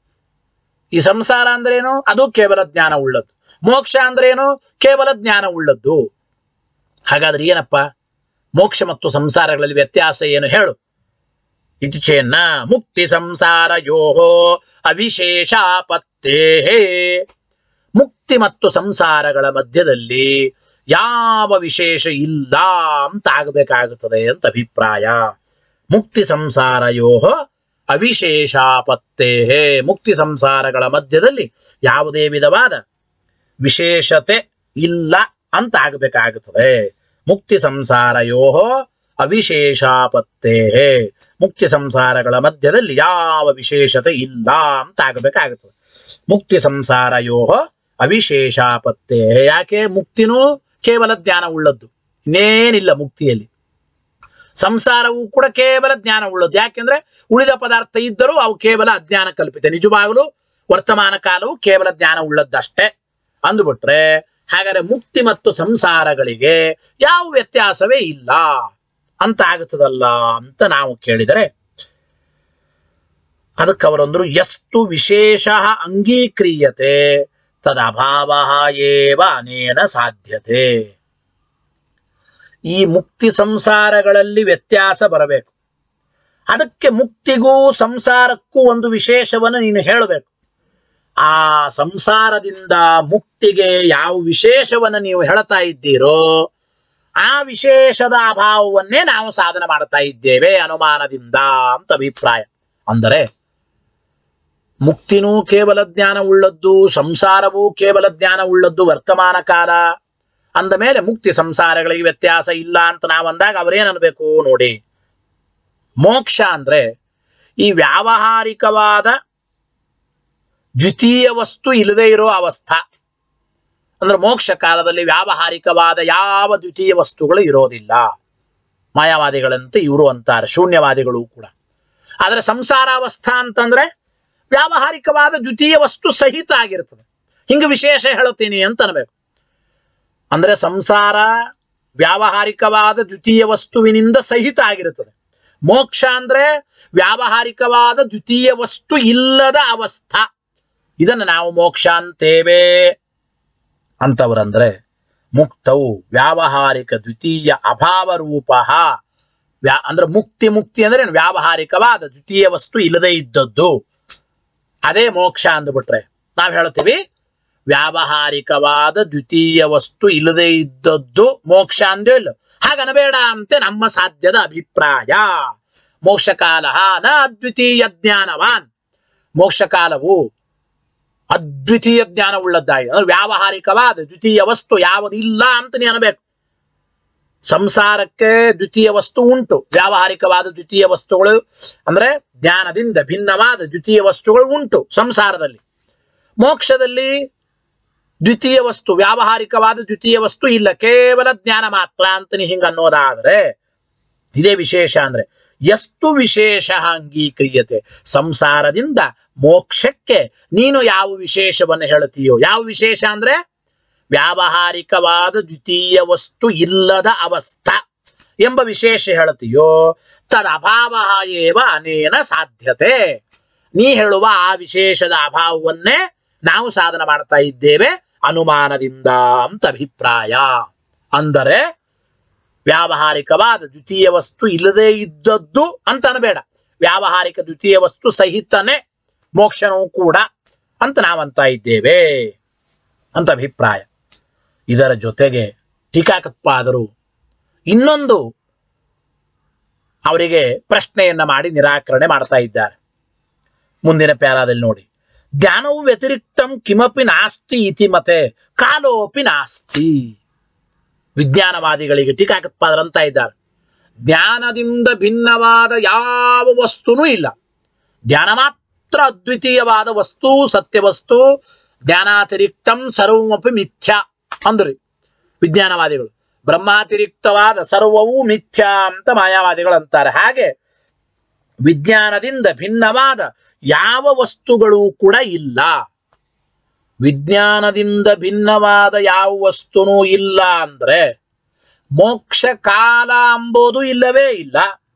Speaker 1: ಈ ಸಂಸಾರ ಅಂದ್ರೇನು ಅದು ಕೇವಲ ಜ್ಞಾನ ಉಳ್ಳದ್ದು ಮೋಕ್ಷ ಅಂದ್ರೇನು ಕೇವಲ ಜ್ಞಾನ ಉಳ್ಳದ್ದು ಹಾಗಾದ್ರೆ ಏನಪ್ಪ ಮೋಕ್ಷ ಮತ್ತು ಸಂಸಾರಗಳಲ್ಲಿ ವ್ಯತ್ಯಾಸ ಏನು ಹೇಳು ಇತಿ ಚೇನ್ನ ಮುಕ್ತಿ ಸಂಸಾರ ಯೋಹೋ ಅವಿಶೇಷಾಪತ್ತೇ ಮುಕ್ತಿ ಮತ್ತು ಸಂಸಾರಗಳ ಮಧ್ಯದಲ್ಲಿ ಯಾವ ವಿಶೇಷ ಇಲ್ಲ ಅಂತ ಆಗಬೇಕಾಗುತ್ತದೆ ಅಂತ ಅಭಿಪ್ರಾಯ ಮುಕ್ತಿ ಸಂಸಾರಯೋ ಅವಿಶೇಷಾಪತ್ತೇ ಮುಕ್ತಿ ಸಂಸಾರಗಳ ಮಧ್ಯದಲ್ಲಿ ಯಾವುದೇ ವಿಧವಾದ ವಿಶೇಷತೆ ಇಲ್ಲ ಅಂತ ಆಗಬೇಕಾಗುತ್ತದೆ ಮುಕ್ತಿ ಸಂಸಾರಯೋ ಅವಿಶೇಷಾಪತ್ತೇ ಮುಕ್ತಿ ಸಂಸಾರಗಳ ಮಧ್ಯದಲ್ಲಿ ಯಾವ ವಿಶೇಷತೆ ಇಲ್ಲ ಅಂತ ಆಗಬೇಕಾಗುತ್ತದೆ ಮುಕ್ತಿ ಸಂಸಾರಯೋ ಅವಿಶೇಷಾಪತ್ತೇ ಯಾಕೆ ಮುಕ್ತಿನೂ ಕೇವಲ ಜ್ಞಾನ ಉಳ್ಳದ್ದು ಇನ್ನೇನಿಲ್ಲ ಮುಕ್ತಿಯಲ್ಲಿ ಸಂಸಾರವು ಕೂಡ ಕೇವಲ ಜ್ಞಾನ ಉಳ್ಳದ್ದು ಯಾಕೆಂದ್ರೆ ಉಳಿದ ಪದಾರ್ಥ ಇದ್ದರೂ ಅವು ಕೇವಲ ಅಜ್ಞಾನ ಕಲ್ಪಿತ ನಿಜವಾಗಲೂ ವರ್ತಮಾನ ಕಾಲವು ಕೇವಲ ಜ್ಞಾನ ಉಳ್ಳದ್ದಷ್ಟೇ ಅಂದುಬಿಟ್ರೆ ಹಾಗಾದ್ರೆ ಮುಕ್ತಿ ಮತ್ತು ಸಂಸಾರಗಳಿಗೆ ಯಾವ ವ್ಯತ್ಯಾಸವೇ ಇಲ್ಲ ಅಂತ ಆಗುತ್ತದಲ್ಲ ಅಂತ ನಾವು ಕೇಳಿದರೆ ಅದಕ್ಕೆ ಅವರೊಂದರು ಎಷ್ಟು ವಿಶೇಷ ಅಂಗೀಕ್ರಿಯತೆ ತದಭಾವ ಏವ ಅನೇನ ಸಾಧ್ಯತೆ ಈ ಮುಕ್ತಿ ಸಂಸಾರಗಳಲ್ಲಿ ವ್ಯತ್ಯಾಸ ಬರಬೇಕು ಅದಕ್ಕೆ ಮುಕ್ತಿಗೂ ಸಂಸಾರಕ್ಕೂ ಒಂದು ವಿಶೇಷವನ್ನು ನೀನು ಹೇಳಬೇಕು ಆ ಸಂಸಾರದಿಂದ ಮುಕ್ತಿಗೆ ಯಾವ ವಿಶೇಷವನ್ನು ನೀವು ಹೇಳ್ತಾ ಇದ್ದೀರೋ ಆ ವಿಶೇಷದ ಅಭಾವವನ್ನೇ ನಾವು ಸಾಧನೆ ಮಾಡ್ತಾ ಇದ್ದೇವೆ ಅನುಮಾನದಿಂದ ಅಂತ ಅಭಿಪ್ರಾಯ ಅಂದರೆ ಮುಕ್ತಿನೂ ಕೇವಲ ಜ್ಞಾನ ಉಳ್ಳದ್ದು ಸಂಸಾರವೂ ಕೇವಲ ಜ್ಞಾನ ಉಳ್ಳದ್ದು ವರ್ತಮಾನ ಕಾಲ ಅಂದ ಮೇಲೆ ಮುಕ್ತಿ ಸಂಸಾರಗಳಿಗೆ ವ್ಯತ್ಯಾಸ ಇಲ್ಲ ಅಂತ ನಾವು ಅಂದಾಗ ಅವ್ರೇನ್ ಅನ್ಬೇಕು ನೋಡಿ ಮೋಕ್ಷ ಅಂದ್ರೆ ಈ ವ್ಯಾವಹಾರಿಕವಾದ ದ್ವಿತೀಯ ವಸ್ತು ಇಲ್ಲದೆ ಇರೋ ಅವಸ್ಥಾ ಅಂದ್ರೆ ಮೋಕ್ಷ ಕಾಲದಲ್ಲಿ ವ್ಯಾವಹಾರಿಕವಾದ ಯಾವ ದ್ವಿತೀಯ ವಸ್ತುಗಳು ಇರೋದಿಲ್ಲ ಮಾಯಾವಾದಿಗಳಂತೆ ಇವರು ಅಂತಾರೆ ಶೂನ್ಯವಾದಿಗಳು ಕೂಡ ಆದರೆ ಸಂಸಾರಾವಸ್ಥಾ ಅಂತಂದ್ರೆ ವ್ಯಾವಹಾರಿಕವಾದ ದ್ವಿತೀಯ ವಸ್ತು ಸಹಿತ ಆಗಿರ್ತದೆ ಹಿಂಗೆ ವಿಶೇಷ ಹೇಳ್ತೀನಿ ಅಂತ ಅನ್ಬೇಕು ಅಂದ್ರೆ ಸಂಸಾರ ವ್ಯಾವಹಾರಿಕವಾದ ದ್ವಿತೀಯ ವಸ್ತುವಿನಿಂದ ಸಹಿತ ಆಗಿರುತ್ತದೆ ಮೋಕ್ಷ ಅಂದ್ರೆ ವ್ಯಾವಹಾರಿಕವಾದ ದ್ವಿತೀಯ ವಸ್ತು ಇಲ್ಲದ ಅವಸ್ಥಾ ಇದನ್ನು ನಾವು ಮೋಕ್ಷ ಅಂತೇವೆ ಅಂತವರಂದ್ರೆ ಮುಕ್ತವು ವ್ಯಾವಹಾರಿಕ ದ್ವಿತೀಯ ಅಭಾವ ರೂಪ ವ್ಯಾ ಅಂದ್ರೆ ಮುಕ್ತಿ ಮುಕ್ತಿ ಅಂದ್ರೆ ಏನು? ವ್ಯಾವಹಾರಿಕವಾದ ದ್ವಿತೀಯ ವಸ್ತು ಇಲ್ಲದೆ ಇದ್ದದ್ದು ಅದೇ ಮೋಕ್ಷ ಅಂದ್ಬಿಟ್ರೆ ನಾವ್ ಹೇಳ್ತೀವಿ ವ್ಯಾವಹಾರಿಕವಾದ ದ್ವಿತೀಯ ವಸ್ತು ಇಲ್ಲದೆ ಇದ್ದದ್ದು ಮೋಕ್ಷ ಅಂದೇ ಇಲ್ಲ ಹಾಗನಬೇಡ ಅಂತೆ ನಮ್ಮ ಸಾಧ್ಯದ ಅಭಿಪ್ರಾಯ ಮೋಕ್ಷ ಕಾಲ ನ ಅದ್ವಿತೀಯ ಜ್ಞಾನವಾನ್ ಮೋಕ್ಷ ಕಾಲವು ಅದ್ವಿತೀಯ ಜ್ಞಾನ ಉಳ್ಳದ್ದಾಗಿ ಅಂದ್ರೆ ವ್ಯಾವಹಾರಿಕವಾದ ದ್ವಿತೀಯ ವಸ್ತು ಯಾವುದಿಲ್ಲ ಅಂತ ನೀ ಅನ್ಬೇಕು ಸಂಸಾರಕ್ಕೆ ದ್ವಿತೀಯ ವಸ್ತು ಉಂಟು ವ್ಯಾವಹಾರಿಕವಾದ ದ್ವಿತೀಯ ವಸ್ತುಗಳು ಅಂದ್ರೆ ಜ್ಞಾನದಿಂದ ಭಿನ್ನವಾದ ದ್ವಿತೀಯ ವಸ್ತುಗಳು ಉಂಟು ಸಂಸಾರದಲ್ಲಿ ಮೋಕ್ಷದಲ್ಲಿ ದ್ವಿತೀಯ ವಸ್ತು ವ್ಯಾವಹಾರಿಕವಾದ ದ್ವಿತೀಯ ವಸ್ತು ಇಲ್ಲ ಕೇವಲ ಜ್ಞಾನ ಮಾತ್ರ ಅಂತ ನೀ ಹಿಂಗ ಅನ್ನೋದಾದ್ರೆ ಇದೇ ವಿಶೇಷ ಅಂದ್ರೆ ಎಷ್ಟು ವಿಶೇಷ ಅಂಗೀಕ್ರಿಯತೆ ಸಂಸಾರದಿಂದ ಮೋಕ್ಷಕ್ಕೆ ನೀನು ಯಾವ ವಿಶೇಷವನ್ನು ಹೇಳ್ತೀಯೋ ಯಾವ ವಿಶೇಷ ಅಂದ್ರೆ ವ್ಯಾವಹಾರಿಕವಾದ ದ್ವಿತೀಯ ವಸ್ತು ಇಲ್ಲದ ಅವಸ್ಥಾ ಎಂಬ ವಿಶೇಷ ಹೇಳ್ತೀಯೋ ತದಭಾವ ಏವ ಅನೇನ ಸಾಧ್ಯತೆ ನೀ ಹೇಳುವ ಆ ವಿಶೇಷದ ಅಭಾವವನ್ನೇ ನಾವು ಸಾಧನ ಮಾಡ್ತಾ ಇದ್ದೇವೆ ಅನುಮಾನದಿಂದ ಅಂತ ಅಭಿಪ್ರಾಯ ಅಂದರೆ ವ್ಯಾವಹಾರಿಕವಾದ ದ್ವಿತೀಯ ವಸ್ತು ಇಲ್ಲದೇ ಇದ್ದದ್ದು ಅಂತ ಅನ್ಬೇಡ ವ್ಯಾವಹಾರಿಕ ದ್ವಿತೀಯ ವಸ್ತು ಸಹಿತನೇ ಮೋಕ್ಷನೂ ಕೂಡ ಅಂತ ನಾವಂತ ಇದ್ದೇವೆ ಅಂತ ಅಭಿಪ್ರಾಯ ಇದರ ಜೊತೆಗೆ ಟೀಕಾಕತ್ಪಾದರು ಇನ್ನೊಂದು ಅವರಿಗೆ ಪ್ರಶ್ನೆಯನ್ನ ಮಾಡಿ ನಿರಾಕರಣೆ ಮಾಡ್ತಾ ಇದ್ದಾರೆ ಮುಂದಿನ ಪ್ಯಾರಾದಲ್ಲಿ ನೋಡಿ ಜ್ಞಾನವು ವ್ಯತಿರಿಕ್ತಂ ಕಿಮಪಿ ನಾಸ್ತಿ ಇತಿ ಮತೆ ಕಾಲೋಪಿ ನಾಸ್ತಿ ವಿಜ್ಞಾನವಾದಿಗಳಿಗೆ ಟೀಕಾಕತ್ಪಾದರಂತ ಇದ್ದಾರೆ ಜ್ಞಾನದಿಂದ ಭಿನ್ನವಾದ ಯಾವ ವಸ್ತುನೂ ಇಲ್ಲ ಜ್ಞಾನ ಮಾತ್ರ ಅದ್ವಿತೀಯವಾದ ವಸ್ತು ಸತ್ಯವಸ್ತು ಜ್ಞಾನಾತಿರಿಕ್ತಂ ಸರ್ವಮಪಿ ಮಿಥ್ಯಾ ಅಂದ್ರಿ ವಿಜ್ಞಾನವಾದಿಗಳು ಬ್ರಹ್ಮಾತಿರಿಕ್ತವಾದ ಸರ್ವವೂ ಮಿಥ್ಯಾ ಅಂತ ಮಾಯಾವಾದಿಗಳು ಅಂತಾರೆ ಹಾಗೆ ವಿಜ್ಞಾನದಿಂದ ಭಿನ್ನವಾದ ಯಾವ ವಸ್ತುಗಳು ಕೂಡ ಇಲ್ಲ ವಿಜ್ಞಾನದಿಂದ ಭಿನ್ನವಾದ ಯಾವ ವಸ್ತುನೂ ಇಲ್ಲ ಅಂದ್ರೆ ಮೋಕ್ಷ ಕಾಲ ಅಂಬೋದು ಇಲ್ಲವೇ ಇಲ್ಲ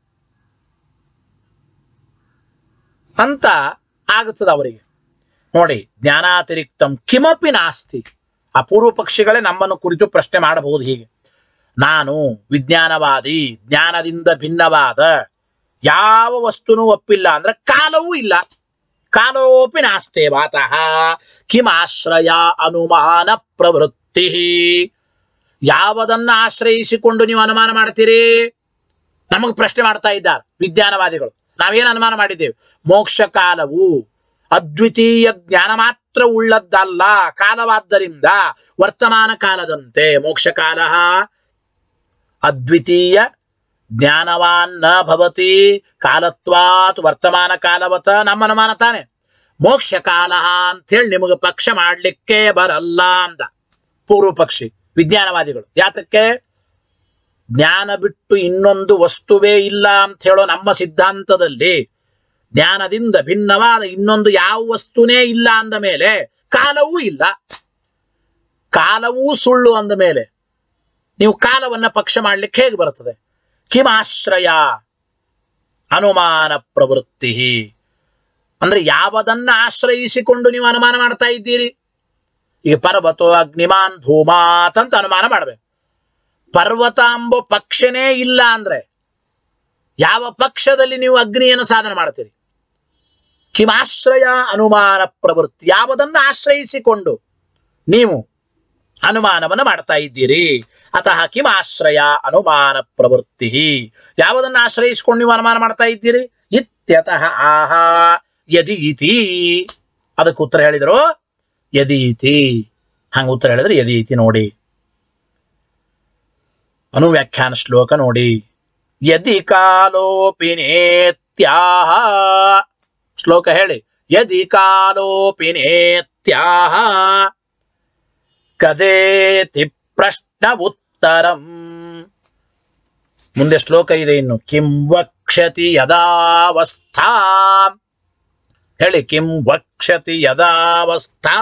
Speaker 1: ಅಂತ ಆಗುತ್ತದೆ ಅವರಿಗೆ ನೋಡಿ ಜ್ಞಾನಾತಿರಿಕ್ತಂ ಕಿಮಪಿ ನಾಸ್ತಿ ಆ ಪೂರ್ವ ಪಕ್ಷಿಗಳೇ ನಮ್ಮನ್ನು ಕುರಿತು ಪ್ರಶ್ನೆ ಮಾಡಬಹುದು ಹೀಗೆ ನಾನು ವಿಜ್ಞಾನವಾದಿ ಜ್ಞಾನದಿಂದ ಭಿನ್ನವಾದ ಯಾವ ವಸ್ತುನೂ ಒಪ್ಪಿಲ್ಲ ಅಂದ್ರೆ ಕಾಲವೂ ಇಲ್ಲ ಕಾಲೋಪಿ ನಾಸ್ತೆ ವಾತಃ ಕಿಮಾಶ್ರಯ ಅನುಮಾನ ಪ್ರವೃತ್ತಿ ಯಾವದನ್ನ ಆಶ್ರಯಿಸಿಕೊಂಡು ನೀವು ಅನುಮಾನ ಮಾಡ್ತೀರಿ ನಮಗೆ ಪ್ರಶ್ನೆ ಮಾಡ್ತಾ ಇದ್ದಾರೆ ವಿಜ್ಞಾನವಾದಿಗಳು ನಾವೇನು ಅನುಮಾನ ಮಾಡಿದ್ದೇವೆ ಮೋಕ್ಷ ಕಾಲವು ಅದ್ವಿತೀಯ ಜ್ಞಾನ ಮಾತ್ರ ಉಳ್ಳದ್ದಲ್ಲ ಕಾಲವಾದ್ದರಿಂದ ವರ್ತಮಾನ ಕಾಲದಂತೆ ಮೋಕ್ಷ ಕಾಲ ಅದ್ವಿತೀಯ ಜ್ಞಾನವಾನ್ ನ ಭವತಿ ಕಾಲತ್ವಾತ್ ವರ್ತಮಾನ ಕಾಲವತ ನಮ್ಮ ಅನುಮಾನ ತಾನೆ ಮೋಕ್ಷ ಕಾಲ ಅಂತೇಳಿ ನಿಮಗೆ ಪಕ್ಷ ಮಾಡ್ಲಿಕ್ಕೆ ಬರಲ್ಲ ಅಂದ ಪೂರ್ವ ಪಕ್ಷಿ ವಿಜ್ಞಾನವಾದಿಗಳು ಯಾತಕ್ಕೆ ಜ್ಞಾನ ಬಿಟ್ಟು ಇನ್ನೊಂದು ವಸ್ತುವೇ ಇಲ್ಲ ಅಂತ ಹೇಳೋ ನಮ್ಮ ಸಿದ್ಧಾಂತದಲ್ಲಿ ಜ್ಞಾನದಿಂದ ಭಿನ್ನವಾದ ಇನ್ನೊಂದು ಯಾವ ವಸ್ತುನೇ ಇಲ್ಲ ಅಂದ ಮೇಲೆ ಕಾಲವೂ ಇಲ್ಲ ಕಾಲವೂ ಸುಳ್ಳು ಅಂದ ಮೇಲೆ ನೀವು ಕಾಲವನ್ನ ಪಕ್ಷ ಮಾಡ್ಲಿಕ್ಕೆ ಹೇಗೆ ಬರ್ತದೆ ಕಿಮಾಶ್ರಯ ಅನುಮಾನ ಪ್ರವೃತ್ತಿ ಅಂದ್ರೆ ಯಾವದನ್ನ ಆಶ್ರಯಿಸಿಕೊಂಡು ನೀವು ಅನುಮಾನ ಮಾಡ್ತಾ ಇದ್ದೀರಿ ಈಗ ಪರ್ವತೋ ಅಗ್ನಿಮಾನ್ ಧೂಮಾತ್ ಅಂತ ಅನುಮಾನ ಮಾಡ್ಬೇಕು ಪರ್ವತ ಎಂಬ ಪಕ್ಷನೇ ಇಲ್ಲ ಅಂದ್ರೆ ಯಾವ ಪಕ್ಷದಲ್ಲಿ ನೀವು ಅಗ್ನಿಯನ್ನು ಸಾಧನೆ ಮಾಡ್ತೀರಿ ಕಿಮಾಶ್ರಯ ಅನುಮಾನ ಪ್ರವೃತ್ತಿ ಯಾವುದನ್ನು ಆಶ್ರಯಿಸಿಕೊಂಡು ನೀವು ಅನುಮಾನವನ್ನು ಮಾಡ್ತಾ ಇದ್ದೀರಿ ಅತಃ ಕಿಮಾಶ್ರಯ ಅನುಮಾನ ಪ್ರವೃತ್ತಿ ಯಾವುದನ್ನು ಆಶ್ರಯಿಸಿಕೊಂಡು ನೀವು ಅನುಮಾನ ಮಾಡ್ತಾ ಇದ್ದೀರಿ ಇತ್ಯತಃ ಆಹಾ ಯದಿ ಇತಿ ಅದಕ್ಕೆ ಉತ್ತರ ಹೇಳಿದರು ಯದಿ ಇತಿ ಹಂಗ ಉತ್ತರ ಹೇಳಿದ್ರೆ ಯದಿ ಇತಿ ನೋಡಿ ಅನುವ್ಯಾಖ್ಯಾನ ಶ್ಲೋಕ ನೋಡಿ ಯದಿ ಕಾಲೋಪಿ ನೇತ್ಯಾಹ ಶ್ಲೋಕ ಹೇಳಿ ಯದಿ ಕಾಲೋಪಿ ನೇತ್ಯಾಹ ಕದೇತಿ ಪ್ರಶ್ನ ಉತ್ತರಂ ಮುಂದೆ ಶ್ಲೋಕ ಇದೆ ಇನ್ನು ಕಿಂ ವಕ್ಷತಿ ಯದಾವಸ್ಥಾ ಹೇಳಿ ಕಿಂ ವಕ್ಷತಿ ಯದಾವಸ್ಥಾ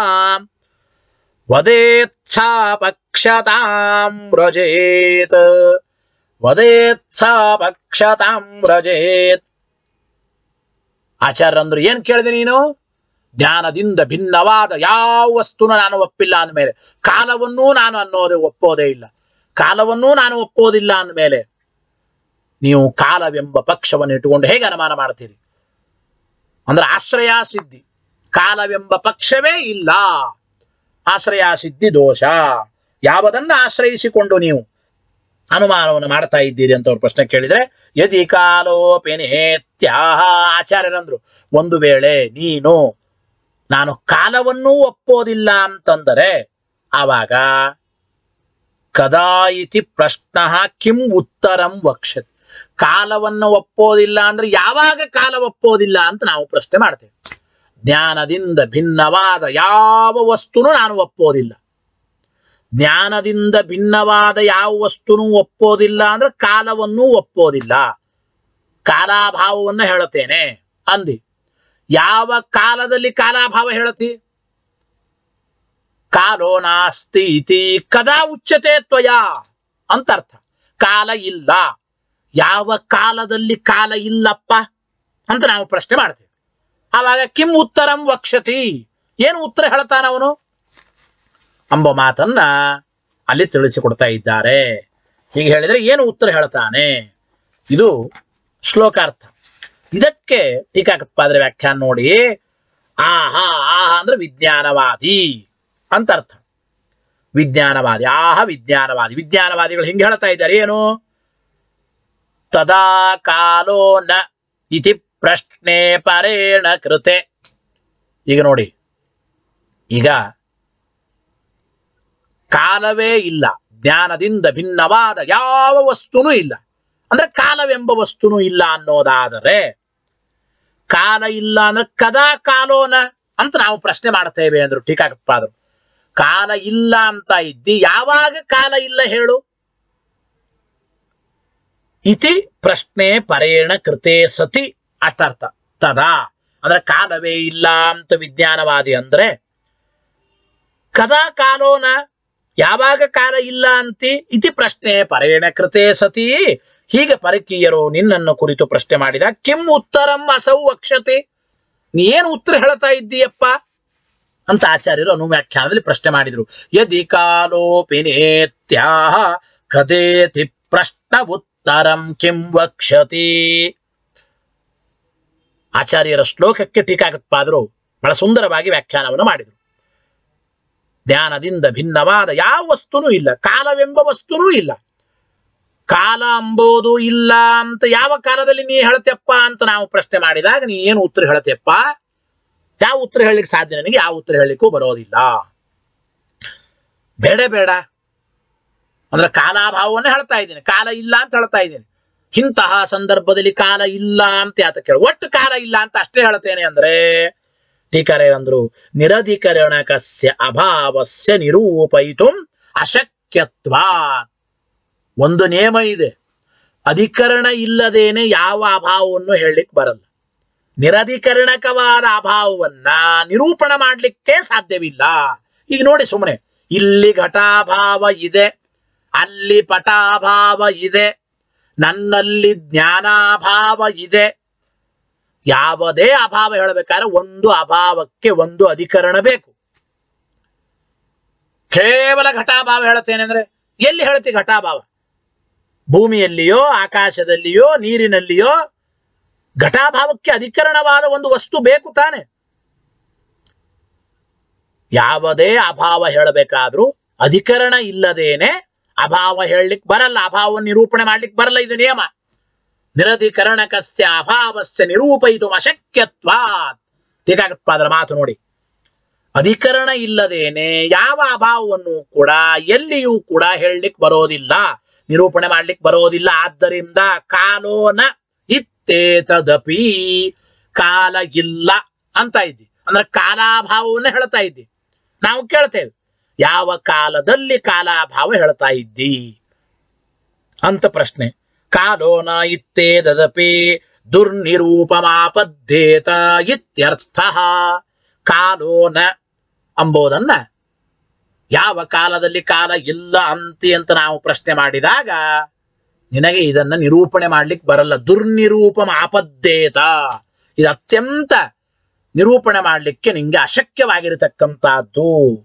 Speaker 1: ವದೇತ್ಸಾ ಪಕ್ಷತಾಂ ವ್ರಜೇತ್ ವದೇತ್ಸಾ ಪಕ್ಷತಾಂ ವ್ರಜೇತ್ ಆಚಾರ್ಯರಂದ್ರು ಏನ್ ಕೇಳಿದೆ ನೀನು ಜ್ಞಾನದಿಂದ ಭಿನ್ನವಾದ ಯಾವ ವಸ್ತುನ ನಾನು ಒಪ್ಪಿಲ್ಲ ಅಂದಮೇಲೆ ಕಾಲವನ್ನೂ ನಾನು ಅನ್ನೋದೇ ಒಪ್ಪೋದೇ ಇಲ್ಲ ಕಾಲವನ್ನೂ ನಾನು ಒಪ್ಪೋದಿಲ್ಲ ಅಂದಮೇಲೆ ನೀವು ಕಾಲವೆಂಬ ಪಕ್ಷವನ್ನು ಇಟ್ಟುಕೊಂಡು ಹೇಗೆ ಅನುಮಾನ ಮಾಡ್ತೀರಿ ಅಂದ್ರೆ ಆಶ್ರಯ ಸಿದ್ಧಿ ಕಾಲವೆಂಬ ಪಕ್ಷವೇ ಇಲ್ಲ ಆಶ್ರಯ ಸಿದ್ಧಿ ದೋಷ ಯಾವುದನ್ನ ಆಶ್ರಯಿಸಿಕೊಂಡು ನೀವು ಅನುಮಾನವನ್ನು ಮಾಡ್ತಾ ಇದ್ದೀರಿ ಅಂತ ಅವ್ರು ಪ್ರಶ್ನೆ ಕೇಳಿದ್ರೆ ಯದಿ ಕಾಲೋಪೆನೇತ್ಯಾಹ ಆಚಾರ್ಯರಂದ್ರು ಒಂದು ವೇಳೆ ನೀನು ನಾನು ಕಾಲವನ್ನೂ ಒಪ್ಪೋದಿಲ್ಲ ಅಂತಂದರೆ ಆವಾಗ ಕದಾ ಇತಿ ಪ್ರಶ್ನ ಕಿಂ ಉತ್ತರಂ ವಕ್ಷತಿ ಕಾಲವನ್ನು ಒಪ್ಪೋದಿಲ್ಲ ಅಂದ್ರೆ ಯಾವಾಗ ಕಾಲ ಒಪ್ಪೋದಿಲ್ಲ ಅಂತ ನಾವು ಪ್ರಶ್ನೆ ಮಾಡ್ತೇವೆ ಜ್ಞಾನದಿಂದ ಭಿನ್ನವಾದ ಯಾವ ವಸ್ತುನು ನಾನು ಒಪ್ಪೋದಿಲ್ಲ ಜ್ಞಾನದಿಂದ ಭಿನ್ನವಾದ ಯಾವ ವಸ್ತುನು ಒಪ್ಪೋದಿಲ್ಲ ಅಂದ್ರೆ ಕಾಲವನ್ನು ಒಪ್ಪೋದಿಲ್ಲ ಕಾಲಾಭಾವವನ್ನು ಹೇಳುತ್ತೇನೆ ಅಂದಿ ಯಾವ ಕಾಲದಲ್ಲಿ ಕಾಲಾಭಾವ ಹೇಳತಿ ಕಾಲೋ ನಾಸ್ತಿ ಇತಿ ಕದಾ ಉಚ್ಚತೆ ತ್ವಯ ಅಂತ ಅರ್ಥ ಕಾಲ ಇಲ್ಲ ಯಾವ ಕಾಲದಲ್ಲಿ ಕಾಲ ಇಲ್ಲಪ್ಪ ಅಂತ ನಾವು ಪ್ರಶ್ನೆ ಮಾಡ್ತೇವೆ ಆವಾಗ ಕಿಂ ಉತ್ತರಂ ವಕ್ಷತಿ ಏನು ಉತ್ತರ ಹೇಳ್ತಾನ ಅವನು ಎಂಬ ಮಾತನ್ನ ಅಲ್ಲಿ ತಿಳಿಸಿಕೊಡ್ತಾ ಇದ್ದಾರೆ ಹೀಗೆ ಹೇಳಿದ್ರೆ ಏನು ಉತ್ತರ ಹೇಳ್ತಾನೆ ಇದು ಶ್ಲೋಕಾರ್ಥ ಇದಕ್ಕೆ ಟೀಕಾಕತ್ಪಾದ್ರೆ ವ್ಯಾಖ್ಯಾನ ನೋಡಿ ಆಹಾ ಆಹ ಅಂದ್ರೆ ವಿಜ್ಞಾನವಾದಿ ಅಂತ ಅರ್ಥ ವಿಜ್ಞಾನವಾದಿ ಆಹ ವಿಜ್ಞಾನವಾದಿ ವಿಜ್ಞಾನವಾದಿಗಳು ಹಿಂಗೆ ಹೇಳ್ತಾ ಇದ್ದಾರೆ ಏನು ತದಾ ಕಾಲೋ ನ ಇತಿ ಪ್ರಶ್ನೆ ಪರೇಣ ಕೃತೆ ಈಗ ನೋಡಿ ಈಗ ಕಾಲವೇ ಇಲ್ಲ ಜ್ಞಾನದಿಂದ ಭಿನ್ನವಾದ ಯಾವ ವಸ್ತುನೂ ಇಲ್ಲ ಅಂದ್ರೆ ಕಾಲವೆಂಬ ವಸ್ತುನೂ ಇಲ್ಲ ಅನ್ನೋದಾದರೆ ಕಾಲ ಇಲ್ಲ ಅಂದ್ರೆ ಕದಾ ಕಾಲೋನ ಅಂತ ನಾವು ಪ್ರಶ್ನೆ ಮಾಡ್ತೇವೆ ಅಂದ್ರು ಟೀಕಾಕತ್ಪಾದರು ಕಾಲ ಇಲ್ಲ ಅಂತ ಇದ್ದಿ ಯಾವಾಗ ಕಾಲ ಇಲ್ಲ ಹೇಳು ಇತಿ ಪ್ರಶ್ನೆ ಪರೇಣ ಕೃತೆ ಸತಿ ಅಷ್ಟರ್ಥ ತದಾ ಅಂದ್ರೆ ಕಾಲವೇ ಇಲ್ಲ ಅಂತ ವಿಜ್ಞಾನವಾದಿ ಅಂದ್ರೆ ಕದಾ ಕಾಲೋನ ಯಾವಾಗ ಕಾಲ ಇಲ್ಲ ಅಂತಿ ಇತಿ ಪ್ರಶ್ನೆ ಪರೇಣ ಕೃತೆ ಸತಿ ಹೀಗೆ ಪರಕೀಯರು ನಿನ್ನನ್ನು ಕುರಿತು ಪ್ರಶ್ನೆ ಮಾಡಿದ ಕಿಂ ಉತ್ತರಂ ಅಸೌ ಅಕ್ಷತೆ ನೀ ಏನು ಉತ್ತರ ಹೇಳ್ತಾ ಇದ್ದೀಯಪ್ಪ ಅಂತ ಆಚಾರ್ಯರು ಅನುವ್ಯಾಖ್ಯಾನದಲ್ಲಿ ಪ್ರಶ್ನೆ ಮಾಡಿದ್ರು ಯದಿ ಕಾಲೋಪಿನೇತ್ಯಾಹ ಕದೇತಿ ಪ್ರಶ್ನ ಉತ್ತರಂ ಕಿಂ ವಕ್ಷತಿ ಆಚಾರ್ಯರ ಶ್ಲೋಕಕ್ಕೆ ಟೀಕಾಕತ್ಪಾದರು ಬಹಳ ಸುಂದರವಾಗಿ ವ್ಯಾಖ್ಯಾನವನ್ನು ಮಾಡಿದರು ಧ್ಯಾನದಿಂದ ಭಿನ್ನವಾದ ಯಾವ ವಸ್ತುನೂ ಇಲ್ಲ ಕಾಲವೆಂಬ ವಸ್ತುನೂ ಇಲ್ಲ ಕಾಲ ಅಂಬೋದು ಇಲ್ಲ ಅಂತ ಯಾವ ಕಾಲದಲ್ಲಿ ನೀ ಹೇಳ್ತೆಪ್ಪ ಅಂತ ನಾವು ಪ್ರಶ್ನೆ ಮಾಡಿದಾಗ ನೀ ಏನು ಉತ್ತರ ಹೇಳ್ತೆಪ್ಪ ಯಾವ ಉತ್ತರ ಹೇಳಲಿಕ್ಕೆ ಸಾಧ್ಯ ನನಗೆ ಯಾವ ಉತ್ತರ ಹೇಳಲಿಕ್ಕೂ ಬರೋದಿಲ್ಲ ಬೇಡ ಬೇಡ ಅಂದ್ರೆ ಕಾಲಾಭಾವವನ್ನೇ ಹೇಳ್ತಾ ಇದ್ದೀನಿ ಕಾಲ ಇಲ್ಲ ಅಂತ ಹೇಳ್ತಾ ಇದ್ದೀನಿ ಇಂತಹ ಸಂದರ್ಭದಲ್ಲಿ ಕಾಲ ಇಲ್ಲ ಅಂತ ಯಾತ ಕೇಳ ಒಟ್ಟು ಕಾಲ ಇಲ್ಲ ಅಂತ ಅಷ್ಟೇ ಹೇಳ್ತೇನೆ ಅಂದ್ರೆ ಟೀಕಾರ ಅಂದ್ರು ನಿರಧಿಕರಣಕಸ್ಯ ಅಭಾವಸ್ಯ ನಿರೂಪಯಿತು ಅಶಕ್ಯತ್ವ ಒಂದು ನಿಯಮ ಇದೆ ಅಧಿಕರಣ ಇಲ್ಲದೇನೆ ಯಾವ ಅಭಾವವನ್ನು ಹೇಳಲಿಕ್ಕೆ ಬರಲ್ಲ ನಿರಧಿಕರಣಕವಾದ ಅಭಾವವನ್ನ ನಿರೂಪಣ ಮಾಡಲಿಕ್ಕೆ ಸಾಧ್ಯವಿಲ್ಲ ಈಗ ನೋಡಿ ಸುಮ್ಮನೆ ಇಲ್ಲಿ ಘಟಾಭಾವ ಇದೆ ಅಲ್ಲಿ ಪಟಾಭಾವ ಇದೆ ನನ್ನಲ್ಲಿ ಜ್ಞಾನಾಭಾವ ಇದೆ ಯಾವುದೇ ಅಭಾವ ಹೇಳಬೇಕಾದ್ರೆ ಒಂದು ಅಭಾವಕ್ಕೆ ಒಂದು ಅಧಿಕರಣ ಬೇಕು ಕೇವಲ ಘಟಾಭಾವ ಹೇಳುತ್ತೇನೆ ಅಂದ್ರೆ ಎಲ್ಲಿ ಹೇಳ್ತಿ ಘಟಾಭಾವ ಭೂಮಿಯಲ್ಲಿಯೋ ಆಕಾಶದಲ್ಲಿಯೋ ನೀರಿನಲ್ಲಿಯೋ ಘಟಾಭಾವಕ್ಕೆ ಅಧಿಕರಣವಾದ ಒಂದು ವಸ್ತು ಬೇಕು ತಾನೆ ಯಾವುದೇ ಅಭಾವ ಹೇಳಬೇಕಾದ್ರೂ ಅಧಿಕರಣ ಇಲ್ಲದೇನೆ ಅಭಾವ ಹೇಳಲಿಕ್ಕೆ ಬರಲ್ಲ ಅಭಾವವನ್ನು ನಿರೂಪಣೆ ಮಾಡ್ಲಿಕ್ಕೆ ಬರಲ್ಲ ಇದು ನಿಯಮ ನಿರಧಿಕರಣಕಸ್ಯ ಅಭಾವಸ್ಯ ನಿರೂಪಯಿತು ಅಶಕ್ಯತ್ವ ಬೇಕಾಗತ್ತಪ್ಪ ಅದರ ಮಾತು ನೋಡಿ ಅಧಿಕರಣ ಇಲ್ಲದೇನೆ ಯಾವ ಅಭಾವವನ್ನು ಕೂಡ ಎಲ್ಲಿಯೂ ಕೂಡ ಹೇಳಲಿಕ್ಕೆ ಬರೋದಿಲ್ಲ ನಿರೂಪಣೆ ಮಾಡ್ಲಿಕ್ಕೆ ಬರೋದಿಲ್ಲ ಆದ್ದರಿಂದ ಕಾಲೋನ ಇತ್ತೇತದಪಿ ಕಾಲ ಇಲ್ಲ ಅಂತ ಇದ್ದಿ ಅಂದ್ರೆ ಕಾಲಾಭಾವವನ್ನ ಹೇಳ್ತಾ ಇದ್ದಿ ನಾವು ಕೇಳ್ತೇವೆ ಯಾವ ಕಾಲದಲ್ಲಿ ಕಾಲಾಭಾವ ಹೇಳ್ತಾ ಇದ್ದಿ ಅಂತ ಪ್ರಶ್ನೆ ಕಾಲೋನ ಇತ್ತೇದಪಿ ದುರ್ನಿರೂಪಮಾಪದ್ಯೇತ ಇತ್ಯರ್ಥ ಕಾಲೋನ ಅಂಬೋದನ್ನ ಯಾವ ಕಾಲದಲ್ಲಿ ಕಾಲ ಇಲ್ಲ ಅಂತಿ ಅಂತ ನಾವು ಪ್ರಶ್ನೆ ಮಾಡಿದಾಗ ನಿನಗೆ ಇದನ್ನ ನಿರೂಪಣೆ ಮಾಡ್ಲಿಕ್ಕೆ ಬರಲ್ಲ ದುರ್ನಿರೂಪಮ ಆಪದ್ದೇತ ಇದು ಅತ್ಯಂತ ನಿರೂಪಣೆ ಮಾಡ್ಲಿಕ್ಕೆ ನಿಂಗೆ ಅಶಕ್ಯವಾಗಿರತಕ್ಕಂತಹದ್ದು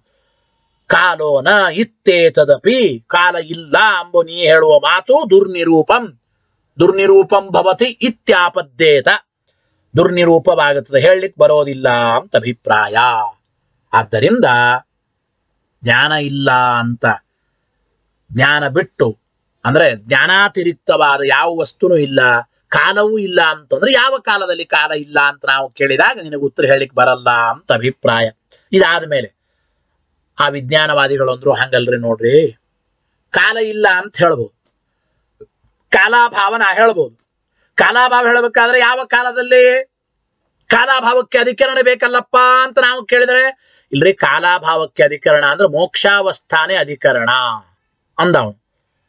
Speaker 1: ಕಾಲೋನ ಇತ್ತೇತದಪಿ ಕಾಲ ಇಲ್ಲ ಅಂಬು ನೀ ಹೇಳುವ ಮಾತು ದುರ್ನಿರೂಪಂ ದುರ್ನಿರೂಪಂ ಭವತಿ ಇತ್ಯಾಪದ್ದೇತ ದುರ್ನಿರೂಪವಾಗುತ್ತದೆ ಹೇಳಲಿಕ್ಕೆ ಬರೋದಿಲ್ಲ ಅಂತ ಅಭಿಪ್ರಾಯ ಆದ್ದರಿಂದ ಜ್ಞಾನ ಇಲ್ಲ ಅಂತ ಜ್ಞಾನ ಬಿಟ್ಟು ಅಂದ್ರೆ ಜ್ಞಾನಾತಿರಿಕ್ತವಾದ ಯಾವ ವಸ್ತುನೂ ಇಲ್ಲ ಕಾಲವೂ ಇಲ್ಲ ಅಂತಂದ್ರೆ ಯಾವ ಕಾಲದಲ್ಲಿ ಕಾಲ ಇಲ್ಲ ಅಂತ ನಾವು ಕೇಳಿದಾಗ ನಿನಗೆ ಉತ್ತರ ಹೇಳಿಕ್ ಬರಲ್ಲ ಅಂತ ಅಭಿಪ್ರಾಯ ಇದಾದ ಮೇಲೆ ಆ ವಿಜ್ಞಾನವಾದಿಗಳು ಅಂದ್ರು ಹಂಗಲ್ರಿ ನೋಡ್ರಿ ಕಾಲ ಇಲ್ಲ ಅಂತ ಹೇಳ್ಬೋದು ಕಾಲಾಭಾವ ನಾ ಹೇಳ್ಬೋದು ಕಾಲಾಭಾವ ಹೇಳಬೇಕಾದ್ರೆ ಯಾವ ಕಾಲದಲ್ಲಿ ಕಾಲಾಭಾವಕ್ಕೆ ಅಧಿಕರಣ ಬೇಕಲ್ಲಪ್ಪ ಅಂತ ನಾವು ಕೇಳಿದ್ರೆ ಇಲ್ರಿ ಕಾಲಾಭಾವಕ್ಕೆ ಅಧಿಕರಣ ಅಂದ್ರೆ ಮೋಕ್ಷಾವಸ್ಥಾನೇ ಅಧಿಕರಣ ಅಂದವನು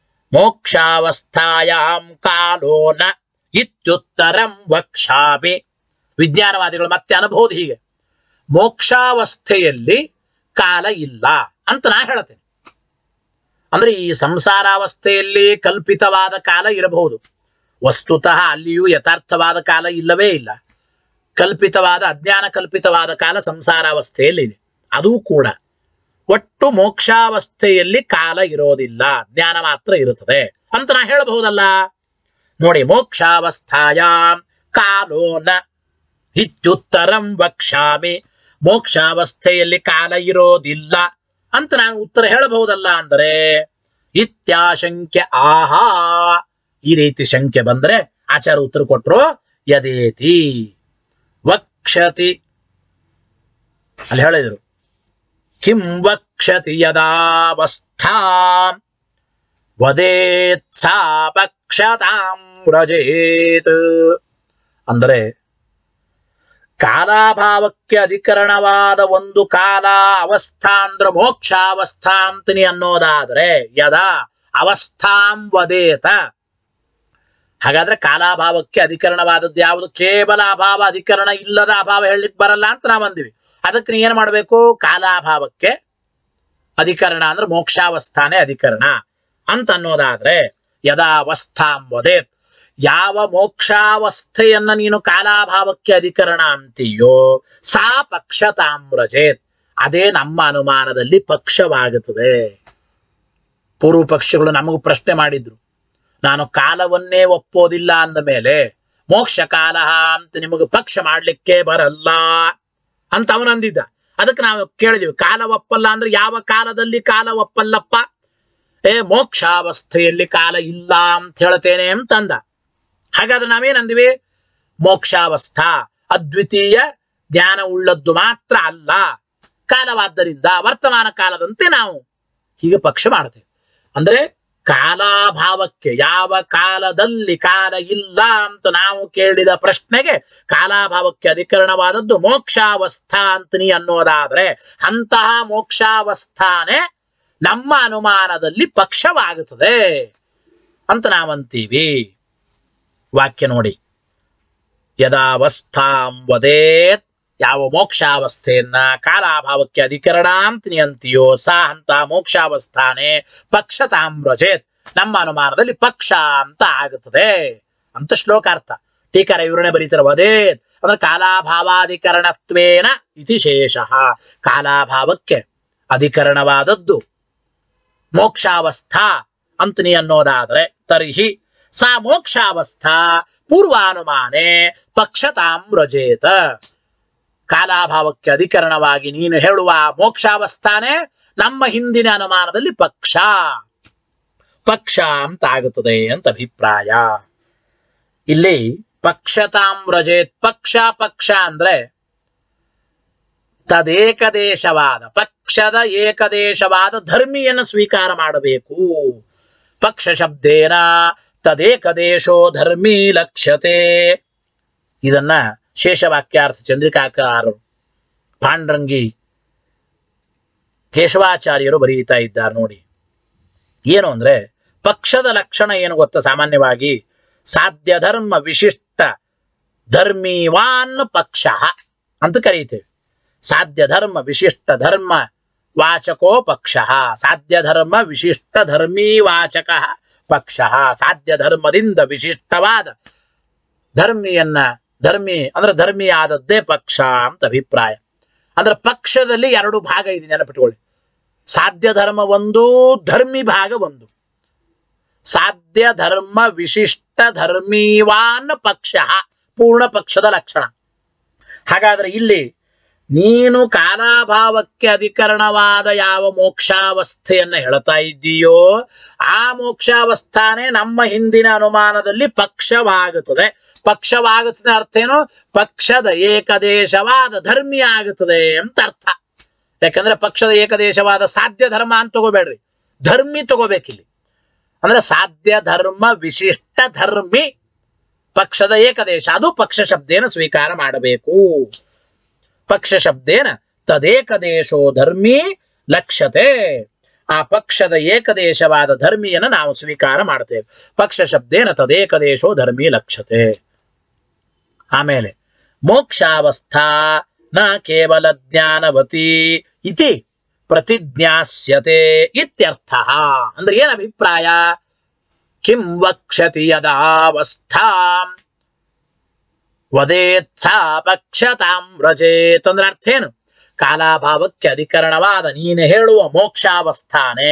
Speaker 1: ಮೋಕ್ಷಾವಸ್ಥಾಯಾಂ ಕಾಲೋನ ಇತ್ಯುತ್ತರಂ ವಕ್ಷಾಮಿ ವಿಜ್ಞಾನವಾದಿಗಳು ಮತ್ತೆ ಅನ್ಬಹುದು ಹೀಗೆ ಮೋಕ್ಷಾವಸ್ಥೆಯಲ್ಲಿ ಕಾಲ ಇಲ್ಲ ಅಂತ ನಾ ಹೇಳ್ತೇನೆ ಅಂದ್ರೆ ಈ ಸಂಸಾರಾವಸ್ಥೆಯಲ್ಲಿ ಕಲ್ಪಿತವಾದ ಕಾಲ ಇರಬಹುದು ವಸ್ತುತಃ ಅಲ್ಲಿಯೂ ಯಥಾರ್ಥವಾದ ಕಾಲ ಇಲ್ಲವೇ ಇಲ್ಲ ಕಲ್ಪಿತವಾದ ಅಜ್ಞಾನ ಕಲ್ಪಿತವಾದ ಕಾಲ ಸಂಸಾರಾವಸ್ಥೆಯಲ್ಲಿ ಇದೆ ಅದೂ ಕೂಡ ಒಟ್ಟು ಮೋಕ್ಷಾವಸ್ಥೆಯಲ್ಲಿ ಕಾಲ ಇರೋದಿಲ್ಲ ಜ್ಞಾನ ಮಾತ್ರ ಇರುತ್ತದೆ ಅಂತ ನಾ ಹೇಳಬಹುದಲ್ಲ ನೋಡಿ ಮೋಕ್ಷಾವಸ್ಥಾಯಾಮ್ ಕಾಲೋನ ಇತ್ಯುತ್ತರಂ ವಕ್ಷಾಮಿ ಮೋಕ್ಷಾವಸ್ಥೆಯಲ್ಲಿ ಕಾಲ ಇರೋದಿಲ್ಲ ಅಂತ ನಾನು ಉತ್ತರ ಹೇಳಬಹುದಲ್ಲ ಅಂದರೆ ಇತ್ಯಾಶಂಕ್ಯ ಆಹಾ ಈ ರೀತಿ ಶಂಕೆ ಬಂದ್ರೆ ಆಚಾರ ಉತ್ತರ ಕೊಟ್ರು ಯದೇತಿ ಅಲ್ಲಿ ಹೇಳಿದರು ಕಿಂ ವಕ್ಷತಿ ಯದಾವಸ್ಥಾ ವದೇತ್ ಸಾ ಪಕ್ಷತಾಂ ವ್ರಜೇತ್ ಅಂದರೆ ಕಾಲಾಭಾವಕ್ಕೆ ಅಧಿಕರಣವಾದ ಒಂದು ಕಾಲ ಅವಸ್ಥಾ ಅಂದ್ರೆ ಮೋಕ್ಷಾವಸ್ಥಾ ಅಂತೀನಿ ಅನ್ನೋದಾದ್ರೆ ಯದಾ ಅವಸ್ಥಾಂ ವದೇತ ಹಾಗಾದ್ರೆ ಕಾಲಾಭಾವಕ್ಕೆ ಅಧಿಕರಣವಾದದ್ದು ಯಾವುದು ಕೇವಲ ಅಭಾವ ಅಧಿಕರಣ ಇಲ್ಲದ ಅಭಾವ ಹೇಳಲಿಕ್ಕೆ ಬರಲ್ಲ ಅಂತ ನಾವು ಅಂದಿವಿ ಅದಕ್ಕೆ ನೀ ಏನ್ ಮಾಡ್ಬೇಕು ಕಾಲಾಭಾವಕ್ಕೆ ಅಧಿಕರಣ ಅಂದ್ರೆ ಮೋಕ್ಷಾವಸ್ಥಾನೇ ಅಧಿಕರಣ ಅಂತ ಅನ್ನೋದಾದ್ರೆ ಯದಾ ಅವಸ್ಥಾಂ ವದೇತ್ ಯಾವ ಮೋಕ್ಷಾವಸ್ಥೆಯನ್ನ ನೀನು ಕಾಲಾಭಾವಕ್ಕೆ ಅಧಿಕರಣ ಅಂತೀಯೋ ಸಾ ಪಕ್ಷತಾಮ್ರಜೇತ್ ಅದೇ ನಮ್ಮ ಅನುಮಾನದಲ್ಲಿ ಪಕ್ಷವಾಗುತ್ತದೆ ಪೂರ್ವ ಪಕ್ಷಗಳು ನಮಗೂ ಪ್ರಶ್ನೆ ಮಾಡಿದ್ರು ನಾನು ಕಾಲವನ್ನೇ ಒಪ್ಪೋದಿಲ್ಲ ಅಂದ ಮೇಲೆ ಮೋಕ್ಷ ಕಾಲ ಅಂತ ನಿಮಗೆ ಪಕ್ಷ ಮಾಡ್ಲಿಕ್ಕೆ ಬರಲ್ಲ ಅಂತ ಅವನಂದಿದ್ದ ಅದಕ್ಕೆ ನಾವು ಕೇಳಿದ್ವಿ ಕಾಲ ಒಪ್ಪಲ್ಲ ಅಂದ್ರೆ ಯಾವ ಕಾಲದಲ್ಲಿ ಕಾಲ ಒಪ್ಪಲ್ಲಪ್ಪ ಏ ಮೋಕ್ಷಾವಸ್ಥೆಯಲ್ಲಿ ಕಾಲ ಇಲ್ಲ ಅಂತ ಹೇಳ್ತೇನೆ ಅಂತಂದ ಹಾಗಾದ್ರೆ ನಾವೇನಂದಿವಿ ಮೋಕ್ಷಾವಸ್ಥಾ ಅದ್ವಿತೀಯ ಜ್ಞಾನ ಉಳ್ಳದ್ದು ಮಾತ್ರ ಅಲ್ಲ ಕಾಲವಾದ್ದರಿಂದ ವರ್ತಮಾನ ಕಾಲದಂತೆ ನಾವು ಹೀಗೆ ಪಕ್ಷ ಮಾಡ್ತೇವೆ ಅಂದ್ರೆ ಕಾಲಾಭಾವಕ್ಕೆ ಯಾವ ಕಾಲದಲ್ಲಿ ಕಾಲ ಇಲ್ಲ ಅಂತ ನಾವು ಕೇಳಿದ ಪ್ರಶ್ನೆಗೆ ಕಾಲಾಭಾವಕ್ಕೆ ಅಧಿಕರಣವಾದದ್ದು ಮೋಕ್ಷಾವಸ್ಥಾ ಅಂತನಿ ಅನ್ನೋದಾದ್ರೆ ಅಂತಹ ಮೋಕ್ಷಾವಸ್ಥಾನೇ ನಮ್ಮ ಅನುಮಾನದಲ್ಲಿ ಪಕ್ಷವಾಗುತ್ತದೆ ಅಂತ ನಾವಂತೀವಿ ವಾಕ್ಯ ನೋಡಿ ಯದಾವಸ್ಥಾಂ ವದೇತ್ ಯಾವ ಮೋಕ್ಷಾವಸ್ಥೆಯನ್ನ ಕಾಲಾಭಾವಕ್ಕೆ ಅಧಿಕರಣ ಅಂತೀನಿ ಅಂತೀಯೋ ಸಾ ಅಂತ ಮೋಕ್ಷಾವಸ್ಥಾನೆ ಪಕ್ಷತಾಂ ವ್ರಜೇತ್ ನಮ್ಮ ಅನುಮಾನದಲ್ಲಿ ಪಕ್ಷ ಅಂತ ಆಗುತ್ತದೆ ಅಂತ ಶ್ಲೋಕಾರ್ಥ ಟೀಕಾರ ವಿವರಣೆ ಬರೀತಾರೆ ವದೇತ್ ಅಂದ್ರೆ ಕಾಲಾಭಾವಾಧಿಕರಣತ್ವೇನ ಇತಿ ಶೇಷ ಕಾಲಾಭಾವಕ್ಕೆ ಅಧಿಕರಣವಾದದ್ದು ಮೋಕ್ಷಾವಸ್ಥಾ ಅಂತನಿ ಅನ್ನೋದಾದ್ರೆ ತರ್ಹಿ ಸಾ ಮೋಕ್ಷಾವಸ್ಥಾ ಪೂರ್ವಾನುಮಾನೆ ಪಕ್ಷತಾಂ ವ್ರಜೇತ ಕಾಲಾಭಾವಕ್ಕೆ ಅಧಿಕರಣವಾಗಿ ನೀನು ಹೇಳುವ ಮೋಕ್ಷಾವಸ್ಥಾನೆ ನಮ್ಮ ಹಿಂದಿನ ಅನುಮಾನದಲ್ಲಿ ಪಕ್ಷ ಪಕ್ಷ ಅಂತ ಆಗುತ್ತದೆ ಅಂತ ಅಭಿಪ್ರಾಯ ಇಲ್ಲಿ ಪಕ್ಷತಾಂ ವ್ರಜೇತ್ ಪಕ್ಷ ಪಕ್ಷ ಅಂದ್ರೆ ತದೇಕದೇಶವಾದ ಪಕ್ಷದ ಏಕದೇಶವಾದ ಧರ್ಮಿಯನ್ನು ಸ್ವೀಕಾರ ಮಾಡಬೇಕು ಪಕ್ಷ ಶಬ್ದೇನ ತದೇಕದೇಶೋ ಧರ್ಮೀ ಲಕ್ಷ್ಯತೆ ಇದನ್ನ ಶೇಷವಾಕ್ಯಾರ್ಥ ಚಂದ್ರಿಕಾಕಾರರು ಪಾಂಡ್ರಂಗಿ ಕೇಶವಾಚಾರ್ಯರು ಬರೀತಾ ಇದ್ದಾರೆ ನೋಡಿ ಏನು ಅಂದ್ರೆ ಪಕ್ಷದ ಲಕ್ಷಣ ಏನು ಗೊತ್ತಾ ಸಾಮಾನ್ಯವಾಗಿ ಸಾಧ್ಯ ಧರ್ಮ ವಿಶಿಷ್ಟ ಧರ್ಮೀವಾನ್ ಪಕ್ಷ ಅಂತ ಕರೀತೇವೆ ಸಾಧ್ಯ ಧರ್ಮ ವಿಶಿಷ್ಟ ಧರ್ಮ ವಾಚಕೋ ಪಕ್ಷ ಸಾಧ್ಯ ಧರ್ಮ ವಿಶಿಷ್ಟ ಧರ್ಮೀ ವಾಚಕ ಪಕ್ಷ ಸಾಧ್ಯ ಧರ್ಮದಿಂದ ವಿಶಿಷ್ಟವಾದ ಧರ್ಮಿಯನ್ನ ಧರ್ಮಿ ಅಂದ್ರೆ ಧರ್ಮಿ ಆದದ್ದೇ ಪಕ್ಷ ಅಂತ ಅಭಿಪ್ರಾಯ ಅಂದ್ರೆ ಪಕ್ಷದಲ್ಲಿ ಎರಡು ಭಾಗ ಇದೆ ನೆನಪಿಟ್ಕೊಳ್ಳಿ ಸಾಧ್ಯ ಧರ್ಮ ಒಂದು ಧರ್ಮಿ ಭಾಗ ಒಂದು ಸಾಧ್ಯ ಧರ್ಮ ವಿಶಿಷ್ಟ ಧರ್ಮೀವಾನ್ ಪಕ್ಷ ಪೂರ್ಣ ಪಕ್ಷದ ಲಕ್ಷಣ ಹಾಗಾದ್ರೆ ಇಲ್ಲಿ ನೀನು ಕಾಲಾಭಾವಕ್ಕೆ ಅಧಿಕರಣವಾದ ಯಾವ ಮೋಕ್ಷಾವಸ್ಥೆಯನ್ನ ಹೇಳ್ತಾ ಇದ್ದೀಯೋ ಆ ಮೋಕ್ಷಾವಸ್ಥಾನೇ ನಮ್ಮ ಹಿಂದಿನ ಅನುಮಾನದಲ್ಲಿ ಪಕ್ಷವಾಗುತ್ತದೆ ಪಕ್ಷವಾಗುತ್ತದೆ ಅರ್ಥ ಏನು ಪಕ್ಷದ ಏಕದೇಶವಾದ ಧರ್ಮಿ ಆಗುತ್ತದೆ ಅಂತ ಅರ್ಥ ಯಾಕಂದ್ರೆ ಪಕ್ಷದ ಏಕದೇಶವಾದ ಸಾಧ್ಯ ಧರ್ಮ ಅಂತ ತಗೋಬೇಡ್ರಿ ಧರ್ಮಿ ತಗೋಬೇಕಿಲ್ಲಿ ಅಂದ್ರೆ ಸಾಧ್ಯ ಧರ್ಮ ವಿಶಿಷ್ಟ ಧರ್ಮಿ ಪಕ್ಷದ ಏಕದೇಶ ಅದು ಪಕ್ಷ ಶಬ್ದೇನ ಸ್ವೀಕಾರ ಮಾಡಬೇಕು ಪಕ್ಷ ಶಬ್ದೇನ ತದೇಕದೇಶೋ ಧರ್ಮಿ ಲಕ್ಷ್ಯತೆ ಆ ಪಕ್ಷದ ಏಕದೇಶವಾದ ಧರ್ಮಿಯನ್ನು ನಾವು ಸ್ವೀಕಾರ ಮಾಡ್ತೇವೆ ಪಕ್ಷ ಶಬ್ದೇನ ತದೇಕದೇಶೋ ಧರ್ಮಿ ಲಕ್ಷ್ಯತೆ ಆಮೇಲೆ ಮೋಕ್ಷಾವಸ್ಥಾ ನ ಕೇವಲ ಜ್ಞಾನವತಿ ಇತಿ ಪ್ರತಿಜ್ಞಾಸ್ಯತೆ ಇತ್ಯರ್ಥ ಅಂದ್ರೆ ಏನ್ ಅಭಿಪ್ರಾಯ ಕಿಂ ವಕ್ಷತಿ ಯದಾವಸ್ಥಾ ವದೇತ್ಸಾ ಪಕ್ಷತಾಂ ವ್ರಜೇತ್ ಅಂದ್ರೆ ಅರ್ಥ ಏನು ಕಾಲಾಭಾವಕ್ಕೆ ಅಧಿಕರಣವಾದ ನೀನು ಹೇಳುವ ಮೋಕ್ಷಾವಸ್ಥಾನೆ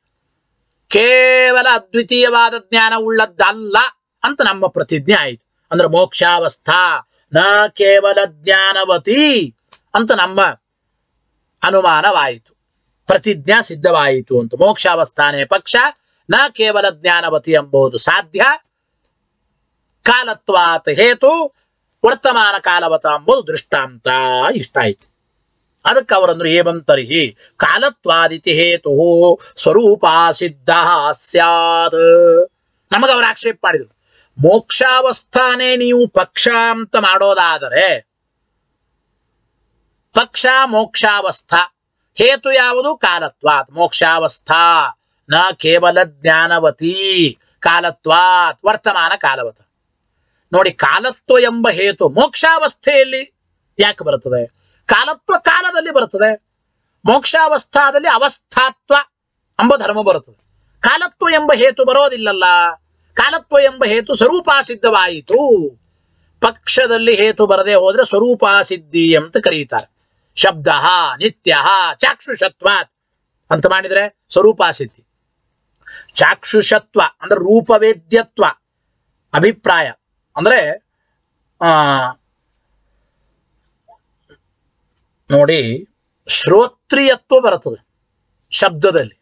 Speaker 1: ಕೇವಲ ಅದ್ವಿತೀಯವಾದ ಜ್ಞಾನ ಉಳ್ಳದ್ದಲ್ಲ ಅಂತ ನಮ್ಮ ಪ್ರತಿಜ್ಞೆ ಆಯಿತು ಅಂದ್ರೆ ಮೋಕ್ಷಾವಸ್ಥಾ ನ ಕೇವಲ ಜ್ಞಾನವತಿ ಅಂತ ನಮ್ಮ ಅನುಮಾನವಾಯಿತು ಪ್ರತಿಜ್ಞಾ ಸಿದ್ಧವಾಯಿತು ಅಂತ ಮೋಕ್ಷಾವಸ್ಥಾನೆ ಪಕ್ಷ ನ ಕೇವಲ ಜ್ಞಾನವತಿ ಎಂಬುದು ಸಾಧ್ಯ ಕಾಲತ್ವಾತ್ ಹೇತು ವರ್ತಮಾನ ಕಾಲವತ ಎಂಬುದು ದೃಷ್ಟಾಂತ ಇಷ್ಟ ಆಯ್ತು ಅದಕ್ಕೆ ಅವರಂದ್ರು ಏವಂತರಿಹಿ ಕಾಲತ್ವಾದಿತಿ ಹೇತು ಸ್ವರೂಪ ಸಿದ್ಧ ಸ್ಯಾತ್ ನಮಗ ಅವ್ರ ಆಕ್ಷೇಪ ಮಾಡಿದ್ರು ಮೋಕ್ಷಾವಸ್ಥಾನೇ ನೀವು ಪಕ್ಷ ಅಂತ ಮಾಡೋದಾದರೆ ಪಕ್ಷ ಮೋಕ್ಷಾವಸ್ಥಾ ಹೇತು ಯಾವುದು ಕಾಲತ್ವಾತ್ ಮೋಕ್ಷಾವಸ್ಥಾ ನ ಕೇವಲ ಜ್ಞಾನವತಿ ಕಾಲತ್ವಾತ್ ವರ್ತಮಾನ ಕಾಲವತ ನೋಡಿ ಕಾಲತ್ವ ಎಂಬ ಹೇತು ಮೋಕ್ಷಾವಸ್ಥೆಯಲ್ಲಿ ಯಾಕೆ ಬರುತ್ತದೆ ಕಾಲತ್ವ ಕಾಲದಲ್ಲಿ ಬರುತ್ತದೆ ಮೋಕ್ಷಾವಸ್ಥಾದಲ್ಲಿ ಅವಸ್ಥಾತ್ವ ಎಂಬ ಧರ್ಮ ಬರುತ್ತದೆ ಕಾಲತ್ವ ಎಂಬ ಹೇತು ಬರೋದಿಲ್ಲಲ್ಲ ಕಾಲತ್ವ ಎಂಬ ಹೇತು ಸ್ವರೂಪಾಸಿದ್ಧವಾಯಿತು ಪಕ್ಷದಲ್ಲಿ ಹೇತು ಬರದೆ ಹೋದ್ರೆ ಸ್ವರೂಪಾಸಿದ್ಧಿ ಅಂತ ಕರೀತಾರೆ ಶಬ್ದ ನಿತ್ಯ ಚಾಕ್ಷುಷತ್ವಾತ್ ಅಂತ ಮಾಡಿದ್ರೆ ಸ್ವರೂಪಾಸಿದ್ಧಿ ಚಾಕ್ಷುಷತ್ವ ಅಂದ್ರೆ ರೂಪವೇದ್ಯತ್ವ ಅಭಿಪ್ರಾಯ ಅಂದ್ರೆ ಆ ನೋಡಿ ಶ್ರೋತ್ರಿಯತ್ವ ಬರುತ್ತದೆ ಶಬ್ದದಲ್ಲಿ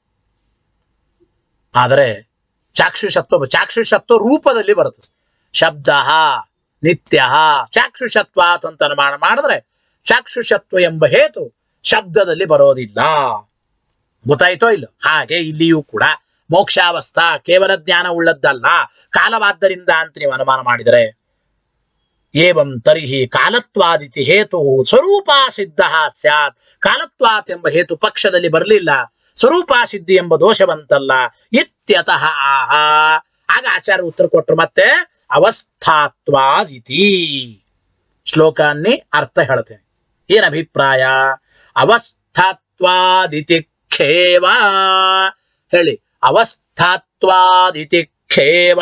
Speaker 1: ಆದರೆ ಚಾಕ್ಷುಷತ್ವ ಚಾಕ್ಷುಷತ್ವ ರೂಪದಲ್ಲಿ ಬರುತ್ತದೆ ಶಬ್ದ ನಿತ್ಯ ಚಾಕ್ಷುಷತ್ವಾತ್ ಅಂತ ಅನುಮಾನ ಮಾಡಿದ್ರೆ ಚಾಕ್ಷುಷತ್ವ ಎಂಬ ಹೇತು ಶಬ್ದದಲ್ಲಿ ಬರೋದಿಲ್ಲ ಗೊತ್ತಾಯ್ತೋ ಇಲ್ಲ ಹಾಗೆ ಇಲ್ಲಿಯೂ ಕೂಡ ಮೋಕ್ಷಾವಸ್ಥಾ ಕೇವಲ ಜ್ಞಾನ ಉಳ್ಳದ್ದಲ್ಲ ಕಾಲವಾದ್ದರಿಂದ ಅಂತ ನೀವು ಅನುಮಾನ ಮಾಡಿದರೆ ಏವಂ ತರ್ಹಿ ಕಾಲತ್ವಾದಿತಿ ಹೇತು ಸ್ವರೂಪ ಸಿದ್ಧ ಸ್ಯಾತ್ ಕಾಲತ್ವಾತ್ ಎಂಬ ಹೇತು ಪಕ್ಷದಲ್ಲಿ ಬರಲಿಲ್ಲ ಸ್ವರೂಪ ಸಿದ್ಧಿ ಎಂಬ ದೋಷ ಬಂತಲ್ಲ ಇತ್ಯತಃ ಆಹ ಆಗ ಆಚಾರ್ಯ ಉತ್ತರ ಕೊಟ್ಟರು ಮತ್ತೆ ಅವಸ್ಥಾತ್ವಾದಿತಿ ಶ್ಲೋಕಾನ್ನಿ ಅರ್ಥ ಹೇಳ್ತೇನೆ ಏನ್ ಅಭಿಪ್ರಾಯ ಅವಸ್ಥಾತ್ವಾದಿತಿ ಖೇವ ಹೇಳಿ ಅವಸ್ಥಾತ್ವಾದಿತಿ ಖೇವ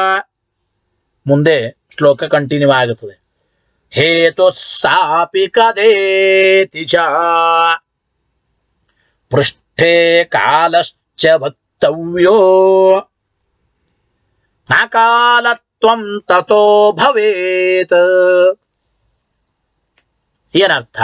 Speaker 1: ಮುಂದೆ ಶ್ಲೋಕ ಕಂಟಿನ್ಯೂ ಆಗುತ್ತದೆ ಹೇತು ಸಾಪಿ ಕದೇತಿ ಚ ಪೃಷ್ಠೆ ಕಾಲಶ್ಚ ವಕ್ತವ್ಯೋ ನ ಕಾಲತ್ವಂ ತಥೋ ಭವೇತ್ ಏನರ್ಥ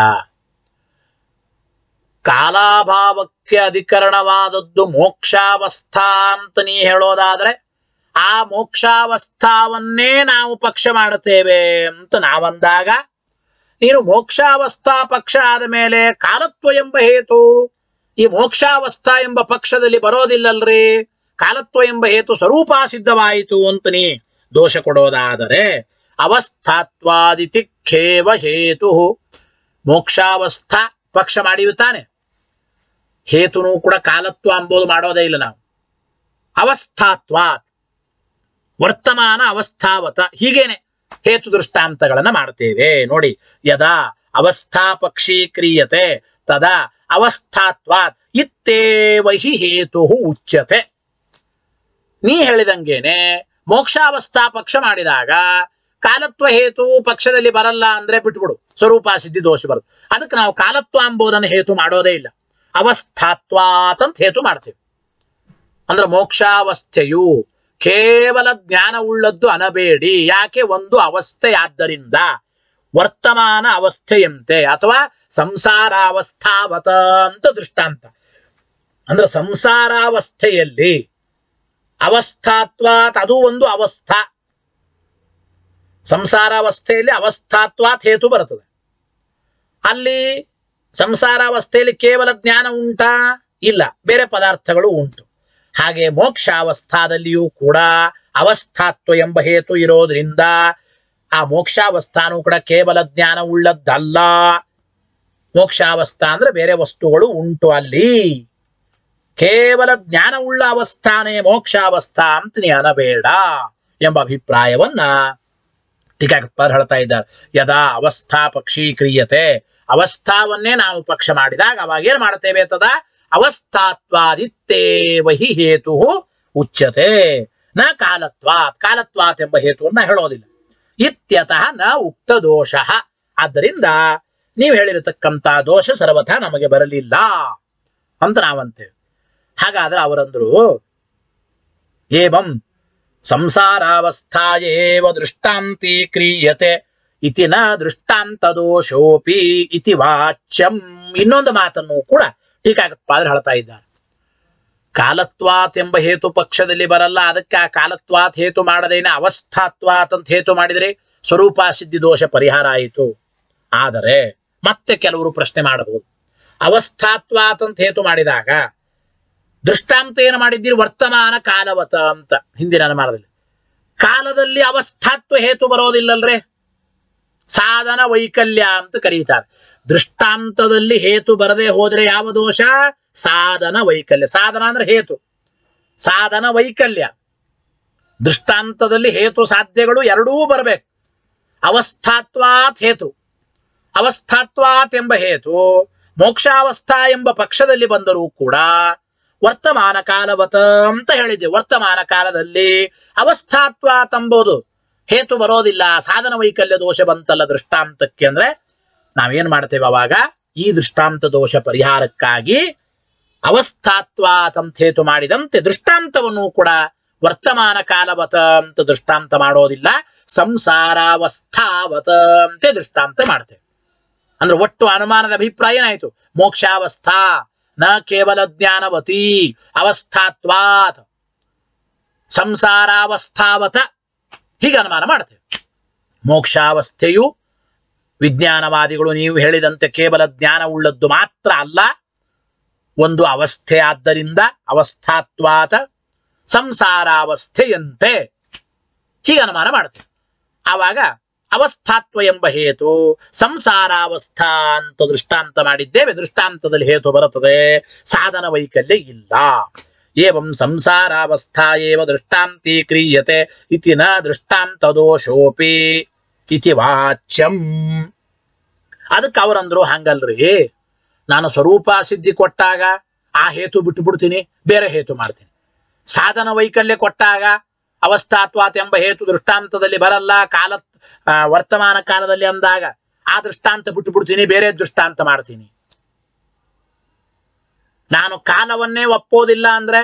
Speaker 1: ಕಾಲಾಭಾವಕ್ಕೆ ಅಧಿಕರಣವಾದದ್ದು ಮೋಕ್ಷಾವಸ್ಥಾ ಅಂತ ನೀ ಹೇಳೋದಾದ್ರೆ ಆ ಮೋಕ್ಷಾವಸ್ಥಾವನ್ನೇ ನಾವು ಪಕ್ಷ ಮಾಡುತ್ತೇವೆ ಅಂತ ನಾವಂದಾಗ ನೀನು ಮೋಕ್ಷಾವಸ್ಥಾ ಪಕ್ಷ ಆದ ಮೇಲೆ ಕಾಲತ್ವ ಎಂಬ ಹೇತು ಈ ಮೋಕ್ಷಾವಸ್ಥಾ ಎಂಬ ಪಕ್ಷದಲ್ಲಿ ಬರೋದಿಲ್ಲಲ್ರಿ ಕಾಲತ್ವ ಎಂಬ ಹೇತು ಸ್ವರೂಪ ಸಿದ್ಧವಾಯಿತು ಅಂತ ನೀ ದೋಷ ಕೊಡೋದಾದರೆ ಅವಸ್ಥಾತ್ವಾದಿತಿ ಖೇವ ಹೇತು ಮೋಕ್ಷಾವಸ್ಥಾ ಪಕ್ಷ ಮಾಡಿವಿ ತಾನೆ ಹೇತುನು ಕೂಡ ಕಾಲತ್ವ ಅಂಬೋದು ಮಾಡೋದೇ ಇಲ್ಲ ನಾವು ಅವಸ್ಥಾತ್ವಾತ್ ವರ್ತಮಾನ ಅವಸ್ಥಾವತ ಹೀಗೇನೆ ಹೇತು ದೃಷ್ಟಾಂತಗಳನ್ನ ಮಾಡ್ತೇವೆ ನೋಡಿ ಯದಾ ಅವಸ್ಥಾ ಪಕ್ಷೀಕ್ರಿಯತೆ ತದಾ ಅವಸ್ಥಾತ್ವಾತ್ ಇತ್ತೇವ ಹಿ ಹೇತು ಉಚ್ಯತೆ ನೀ ಹೇಳಿದಂಗೇನೆ ಮೋಕ್ಷಾವಸ್ಥಾ ಪಕ್ಷ ಮಾಡಿದಾಗ ಕಾಲತ್ವ ಹೇತು ಪಕ್ಷದಲ್ಲಿ ಬರಲ್ಲ ಅಂದ್ರೆ ಬಿಟ್ಬಿಡು ಸ್ವರೂಪ ಸಿದ್ಧಿ ದೋಷ ಬರುತ್ತೆ ಅದಕ್ಕೆ ನಾವು ಕಾಲತ್ವ ಎಂಬುದನ್ನು ಹೇತು ಮಾಡೋದೇ ಇಲ್ಲ ಅವಸ್ಥಾತ್ವಾತ್ ಅಂತ ಹೇತು ಮಾಡ್ತೇವೆ ಅಂದ್ರೆ ಮೋಕ್ಷಾವಸ್ಥೆಯು ಕೇವಲ ಜ್ಞಾನವುಳ್ಳದ್ದು ಅನಬೇಡಿ ಯಾಕೆ ಒಂದು ಅವಸ್ಥೆಯಾದ್ದರಿಂದ ವರ್ತಮಾನ ಅವಸ್ಥೆಯಂತೆ ಅಥವಾ ಸಂಸಾರಾವಸ್ಥಾವತ ಅಂತ ದೃಷ್ಟಾಂತ ಅಂದ್ರೆ ಸಂಸಾರಾವಸ್ಥೆಯಲ್ಲಿ ಅವಸ್ಥಾತ್ವಾತ್ ಅದು ಒಂದು ಅವಸ್ಥಾ ಸಂಸಾರಾವಸ್ಥೆಯಲ್ಲಿ ಅವಸ್ಥಾತ್ವಾತ್ ಹೇತು ಬರುತ್ತದೆ ಅಲ್ಲಿ ಸಂಸಾರಾವಸ್ಥೆಯಲ್ಲಿ ಕೇವಲ ಜ್ಞಾನ ಉಂಟಾ ಇಲ್ಲ ಬೇರೆ ಪದಾರ್ಥಗಳು ಉಂಟು ಹಾಗೆ ಮೋಕ್ಷಾವಸ್ಥಾದಲ್ಲಿಯೂ ಕೂಡ ಅವಸ್ಥಾತ್ವ ಎಂಬ ಹೇತು ಇರೋದ್ರಿಂದ ಆ ಮೋಕ್ಷಾವಸ್ಥಾನೂ ಕೂಡ ಕೇವಲ ಜ್ಞಾನ ಉಳ್ಳದ್ದಲ್ಲ ಮೋಕ್ಷಾವಸ್ಥಾ ಅಂದ್ರೆ ಬೇರೆ ವಸ್ತುಗಳು ಉಂಟು ಅಲ್ಲಿ ಕೇವಲ ಜ್ಞಾನವುಳ್ಳ ಅವಸ್ಥಾನೇ ಮೋಕ್ಷಾವಸ್ಥಾ ಅಂತ ನೀ ಅನ್ನಬೇಡ ಎಂಬ ಅಭಿಪ್ರಾಯವನ್ನ ಟೀಕಾಕೃತ್ಪಾದರು ಹೇಳ್ತಾ ಇದ್ದಾರೆ ಯದಾ ಅವಸ್ಥಾ ಪಕ್ಷೀಕ್ರಿಯತೆ ಅವಸ್ಥಾವನ್ನೇ ನಾವು ಪಕ್ಷ ಮಾಡಿದಾಗ ಅವಾಗ ಏನ್ ಮಾಡ್ತೇವೆ ತದ ಅವಸ್ಥಾತ್ವಾದಿತ್ತೇವ ಹಿ ಹೇತು ಉಚ್ಯತೆ ನ ಕಾಲತ್ವಾತ್ ಕಾಲತ್ವಾತ್ ಎಂಬ ಹೇತುವನ್ನ ಹೇಳೋದಿಲ್ಲ ಇತ್ಯತಃ ನ ಉಕ್ತ ದೋಷ ಆದ್ದರಿಂದ ನೀವು ಹೇಳಿರತಕ್ಕಂತ ದೋಷ ಸರ್ವಥ ನಮಗೆ ಬರಲಿಲ್ಲ ಅಂತ ನಾವಂತೇವೆ ಹಾಗಾದ್ರೆ ಅವರಂದ್ರು ಏವಂ ಸಂಸಾರಾವಸ್ಥಾಯೇವ ದೃಷ್ಟಾಂತಿ ಕ್ರಿಯತೆ ಇತಿ ನ ದೃಷ್ಟಾಂತ ದೋಷೋಪಿ ಇತಿ ವಾಚ್ಯಂ ಇನ್ನೊಂದು ಮಾತನ್ನು ಕೂಡ ಟೀಕಾಕೃತ್ಪಾದರು ಹೇಳ್ತಾ ಇದ್ದಾರೆ ಕಾಲತ್ವಾತ್ ಎಂಬ ಹೇತು ಪಕ್ಷದಲ್ಲಿ ಬರಲ್ಲ ಅದಕ್ಕೆ ಆ ಕಾಲತ್ವಾತ್ ಹೇತು ಮಾಡದೇನೆ ಅವಸ್ಥಾತ್ವಾತ್ ಅಂತ ಹೇತು ಮಾಡಿದರೆ ಸ್ವರೂಪ ಸಿದ್ಧಿ ದೋಷ ಪರಿಹಾರ ಆಯಿತು ಆದರೆ ಮತ್ತೆ ಕೆಲವರು ಪ್ರಶ್ನೆ ಮಾಡಬಹುದು ಅವಸ್ಥಾತ್ವಾತ್ ಅಂತ ಹೇತು ಮಾಡಿದಾಗ ದೃಷ್ಟಾಂತ ಏನು ಮಾಡಿದ್ದೀರಿ ವರ್ತಮಾನ ಕಾಲವತ ಅಂತ ಹಿಂದಿನ ಅನುಮಾನದಲ್ಲಿ ಕಾಲದಲ್ಲಿ ಅವಸ್ಥಾತ್ವ ಹೇತು ಬರೋದಿಲ್ಲಲ್ರೇ ಸಾಧನ ವೈಕಲ್ಯ ಅಂತ ಕರೀತಾರೆ ದೃಷ್ಟಾಂತದಲ್ಲಿ ಹೇತು ಬರದೆ ಹೋದ್ರೆ ಯಾವ ದೋಷ ಸಾಧನ ವೈಕಲ್ಯ ಸಾಧನ ಅಂದ್ರೆ ಹೇತು ಸಾಧನ ವೈಕಲ್ಯ ದೃಷ್ಟಾಂತದಲ್ಲಿ ಹೇತು ಸಾಧ್ಯಗಳು ಎರಡೂ ಬರಬೇಕು ಅವಸ್ಥಾತ್ವಾತ್ ಹೇತು ಅವಸ್ಥಾತ್ವಾತ್ ಎಂಬ ಹೇತು ಮೋಕ್ಷಾವಸ್ಥಾ ಎಂಬ ಪಕ್ಷದಲ್ಲಿ ಬಂದರೂ ಕೂಡ ವರ್ತಮಾನ ಕಾಲವತ ಅಂತ ಹೇಳಿದ್ದೆ ವರ್ತಮಾನ ಕಾಲದಲ್ಲಿ ಅವಸ್ಥಾತ್ವಾತ್ ಎಂಬುದು ಹೇತು ಬರೋದಿಲ್ಲ ಸಾಧನ ವೈಕಲ್ಯ ದೋಷ ಬಂತಲ್ಲ ದೃಷ್ಟಾಂತಕ್ಕೆ ಅಂದ್ರೆ ನಾವೇನ್ ಮಾಡ್ತೇವೆ ಅವಾಗ ಈ ದೃಷ್ಟಾಂತ ದೋಷ ಪರಿಹಾರಕ್ಕಾಗಿ ಅವಸ್ಥಾತ್ವಾತ್ ಅಂತ ಹೇತು ಮಾಡಿದಂತೆ ದೃಷ್ಟಾಂತವನ್ನು ಕೂಡ ವರ್ತಮಾನ ಕಾಲವತ ಅಂತ ದೃಷ್ಟಾಂತ ಮಾಡೋದಿಲ್ಲ ಸಂಸಾರಾವಸ್ಥಾವತ ಅಂತೆ ದೃಷ್ಟಾಂತ ಮಾಡ್ತೇವೆ ಅಂದ್ರೆ ಒಟ್ಟು ಅನುಮಾನದ ಅಭಿಪ್ರಾಯ ಏನಾಯ್ತು ಮೋಕ್ಷಾವಸ್ಥಾ ನ ಕೇವಲ ಜ್ಞಾನವತಿ ಅವಸ್ಥಾತ್ವಾತ್ ಸಂಸಾರಾವಸ್ಥಾವತ ಹೀಗೆ ಅನುಮಾನ ಮಾಡ್ತೇವೆ ಮೋಕ್ಷಾವಸ್ಥೆಯು ವಿಜ್ಞಾನವಾದಿಗಳು ನೀವು ಹೇಳಿದಂತೆ ಕೇವಲ ಜ್ಞಾನ ಉಳ್ಳದ್ದು ಮಾತ್ರ ಅಲ್ಲ ಒಂದು ಅವಸ್ಥೆ ಆದ್ದರಿಂದ ಅವಸ್ಥಾತ್ವಾತ ಸಂಸಾರಾವಸ್ಥೆಯಂತೆ ಹೀಗೆ ಅನುಮಾನ ಮಾಡ್ತೇವೆ ಆವಾಗ ಅವಸ್ಥಾತ್ವ ಎಂಬ ಹೇತು ಸಂಸಾರಾವಸ್ಥಾ ಅಂತ ದೃಷ್ಟಾಂತ ಮಾಡಿದ್ದೇವೆ ದೃಷ್ಟಾಂತದಲ್ಲಿ ಹೇತು ಬರುತ್ತದೆ ಸಾಧನ ವೈಕಲ್ಯ ಇಲ್ಲ ಏವಂ ಸಂಸಾರಾವಸ್ಥಾ ಏವ ದೃಷ್ಟಾಂತಿ ಕ್ರಿಯತೆ ಇತಿ ನ ದೃಷ್ಟಾಂತ ದೋಷೋಪಿ ಇತಿ ವಾಚ್ಯಂ ಅದಕ್ಕೆ ಅವರಂದ್ರು ಹಂಗಲ್ರಿ ನಾನು ಸ್ವರೂಪ ಸಿದ್ಧಿ ಕೊಟ್ಟಾಗ ಆ ಹೇತು ಬಿಟ್ಟು ಬಿಡ್ತೀನಿ ಬೇರೆ ಹೇತು ಮಾಡ್ತೀನಿ ಸಾಧನ ವೈಕಲ್ಯ ಕೊಟ್ಟಾಗ ಅವಸ್ಥಾತ್ವಾತ್ ಎಂಬ ಹೇತು ದೃಷ್ಟಾಂತದಲ್ಲಿ ಬರಲ್ಲ ಕಾಲ ಆ, ವರ್ತಮಾನ ಕಾಲದಲ್ಲಿ ಅಂದಾಗ ಆ ದೃಷ್ಟಾಂತ ಬಿಟ್ಟು ಬಿಡ್ತೀನಿ ಬೇರೆ ದೃಷ್ಟಾಂತ ಮಾಡ್ತೀನಿ ನಾನು ಕಾಲವನ್ನೇ ಒಪ್ಪೋದಿಲ್ಲ ಅಂದ್ರೆ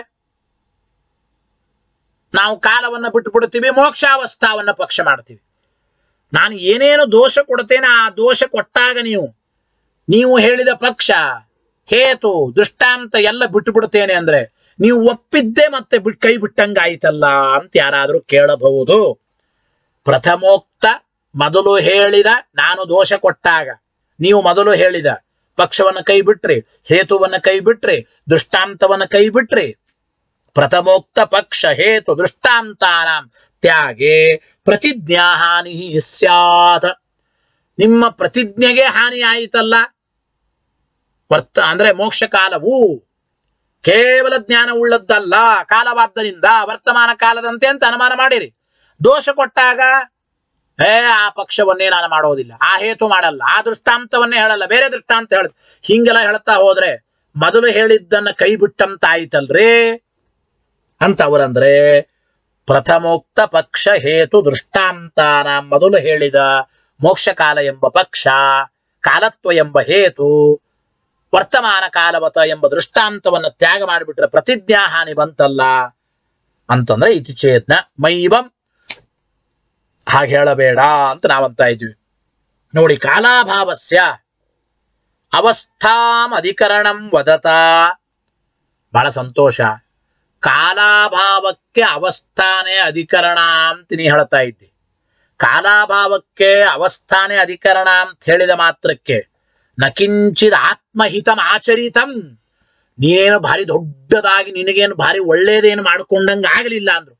Speaker 1: ನಾವು ಕಾಲವನ್ನ ಬಿಟ್ಟು ಬಿಡ್ತೀವಿ ಮೋಕ್ಷಾವಸ್ಥಾವನ್ನ ಪಕ್ಷ ಮಾಡ್ತೀವಿ ನಾನು ಏನೇನು ದೋಷ ಕೊಡ್ತೇನೆ ಆ ದೋಷ ಕೊಟ್ಟಾಗ ನೀವು ನೀವು ಹೇಳಿದ ಪಕ್ಷ ಹೇತು ದೃಷ್ಟಾಂತ ಎಲ್ಲ ಬಿಟ್ಟು ಬಿಡ್ತೇನೆ ಅಂದ್ರೆ ನೀವು ಒಪ್ಪಿದ್ದೇ ಮತ್ತೆ ಬಿಟ್ ಕೈ ಬಿಟ್ಟಂಗಾಯ್ತಲ್ಲ ಅಂತ ಯಾರಾದರೂ ಕೇಳಬಹುದು ಪ್ರಥಮೋಕ್ತ ಮೊದಲು ಹೇಳಿದ ನಾನು ದೋಷ ಕೊಟ್ಟಾಗ ನೀವು ಮೊದಲು ಹೇಳಿದ ಪಕ್ಷವನ್ನ ಕೈ ಬಿಟ್ರಿ ಹೇತುವನ್ನ ಕೈ ಬಿಟ್ರಿ ದೃಷ್ಟಾಂತವನ್ನ ಕೈ ಬಿಟ್ರಿ ಪ್ರಥಮೋಕ್ತ ಪಕ್ಷ ಹೇತು ದೃಷ್ಟಾಂತಾನಾಂ ತ್ಯಾಗೆ ಪ್ರತಿಜ್ಞಾ ಹಾನಿ ಸ್ಯಾತ್ ನಿಮ್ಮ ಪ್ರತಿಜ್ಞೆಗೆ ಹಾನಿ ಆಯಿತಲ್ಲ ವರ್ತ ಅಂದ್ರೆ ಮೋಕ್ಷ ಕಾಲವು ಕೇವಲ ಜ್ಞಾನ ಉಳ್ಳದ್ದಲ್ಲ ಕಾಲವಾದ್ದರಿಂದ ವರ್ತಮಾನ ಕಾಲದಂತೆ ಅಂತ ಅನುಮಾನ ಮಾಡಿರಿ ದೋಷ ಕೊಟ್ಟಾಗ ಏ ಆ ಪಕ್ಷವನ್ನೇ ನಾನು ಮಾಡೋದಿಲ್ಲ ಆ ಹೇತು ಮಾಡಲ್ಲ ಆ ದೃಷ್ಟಾಂತವನ್ನೇ ಹೇಳಲ್ಲ ಬೇರೆ ದೃಷ್ಟಾಂತ ಹೇಳ ಹಿಂಗೆಲ್ಲ ಹೇಳ್ತಾ ಹೋದ್ರೆ ಮೊದಲು ಹೇಳಿದ್ದನ್ನ ಕೈ ಬಿಟ್ಟಂತಾಯ್ತಲ್ರಿ ಅಂತ ಅವರಂದ್ರೆ ಪ್ರಥಮೋಕ್ತ ಪಕ್ಷ ಹೇತು ದೃಷ್ಟಾಂತಾನ ಮೊದಲು ಹೇಳಿದ ಮೋಕ್ಷ ಕಾಲ ಎಂಬ ಪಕ್ಷ ಕಾಲತ್ವ ಎಂಬ ಹೇತು ವರ್ತಮಾನ ಕಾಲವತ ಎಂಬ ದೃಷ್ಟಾಂತವನ್ನ ತ್ಯಾಗ ಮಾಡಿಬಿಟ್ರೆ ಪ್ರತಿಜ್ಞಾ ಹಾನಿ ಬಂತಲ್ಲ ಅಂತಂದ್ರೆ ಇತಿ ಚೇತ್ನ ಮೈವಂ ಹಾಗೆ ಹೇಳಬೇಡ ಅಂತ ನಾವಂತ ಇದ್ವಿ ನೋಡಿ ಕಾಲಾಭಾವಸ್ಯ ಅವಸ್ಥಾಂ ಅಧಿಕರಣಂ ವದತ ಬಹಳ ಸಂತೋಷ ಕಾಲಾಭಾವಕ್ಕೆ ಅವಸ್ಥಾನೇ ಅಧಿಕರಣ ಅಂತ ನೀ ಹೇಳ್ತಾ ಇದ್ದಿ ಕಾಲಾಭಾವಕ್ಕೆ ಅವಸ್ಥಾನೇ ಅಧಿಕರಣ ಅಂತ ಹೇಳಿದ ಮಾತ್ರಕ್ಕೆ ನಕಿಂಚಿದ ಆತ್ಮಹಿತಂ ಆಚರಿತಂ ನೀನೇನು ಭಾರಿ ದೊಡ್ಡದಾಗಿ ನಿನಗೇನು ಭಾರಿ ಒಳ್ಳೇದೇನು ಮಾಡ್ಕೊಂಡಂಗ ಆಗಲಿಲ್ಲ ಅಂದ್ರು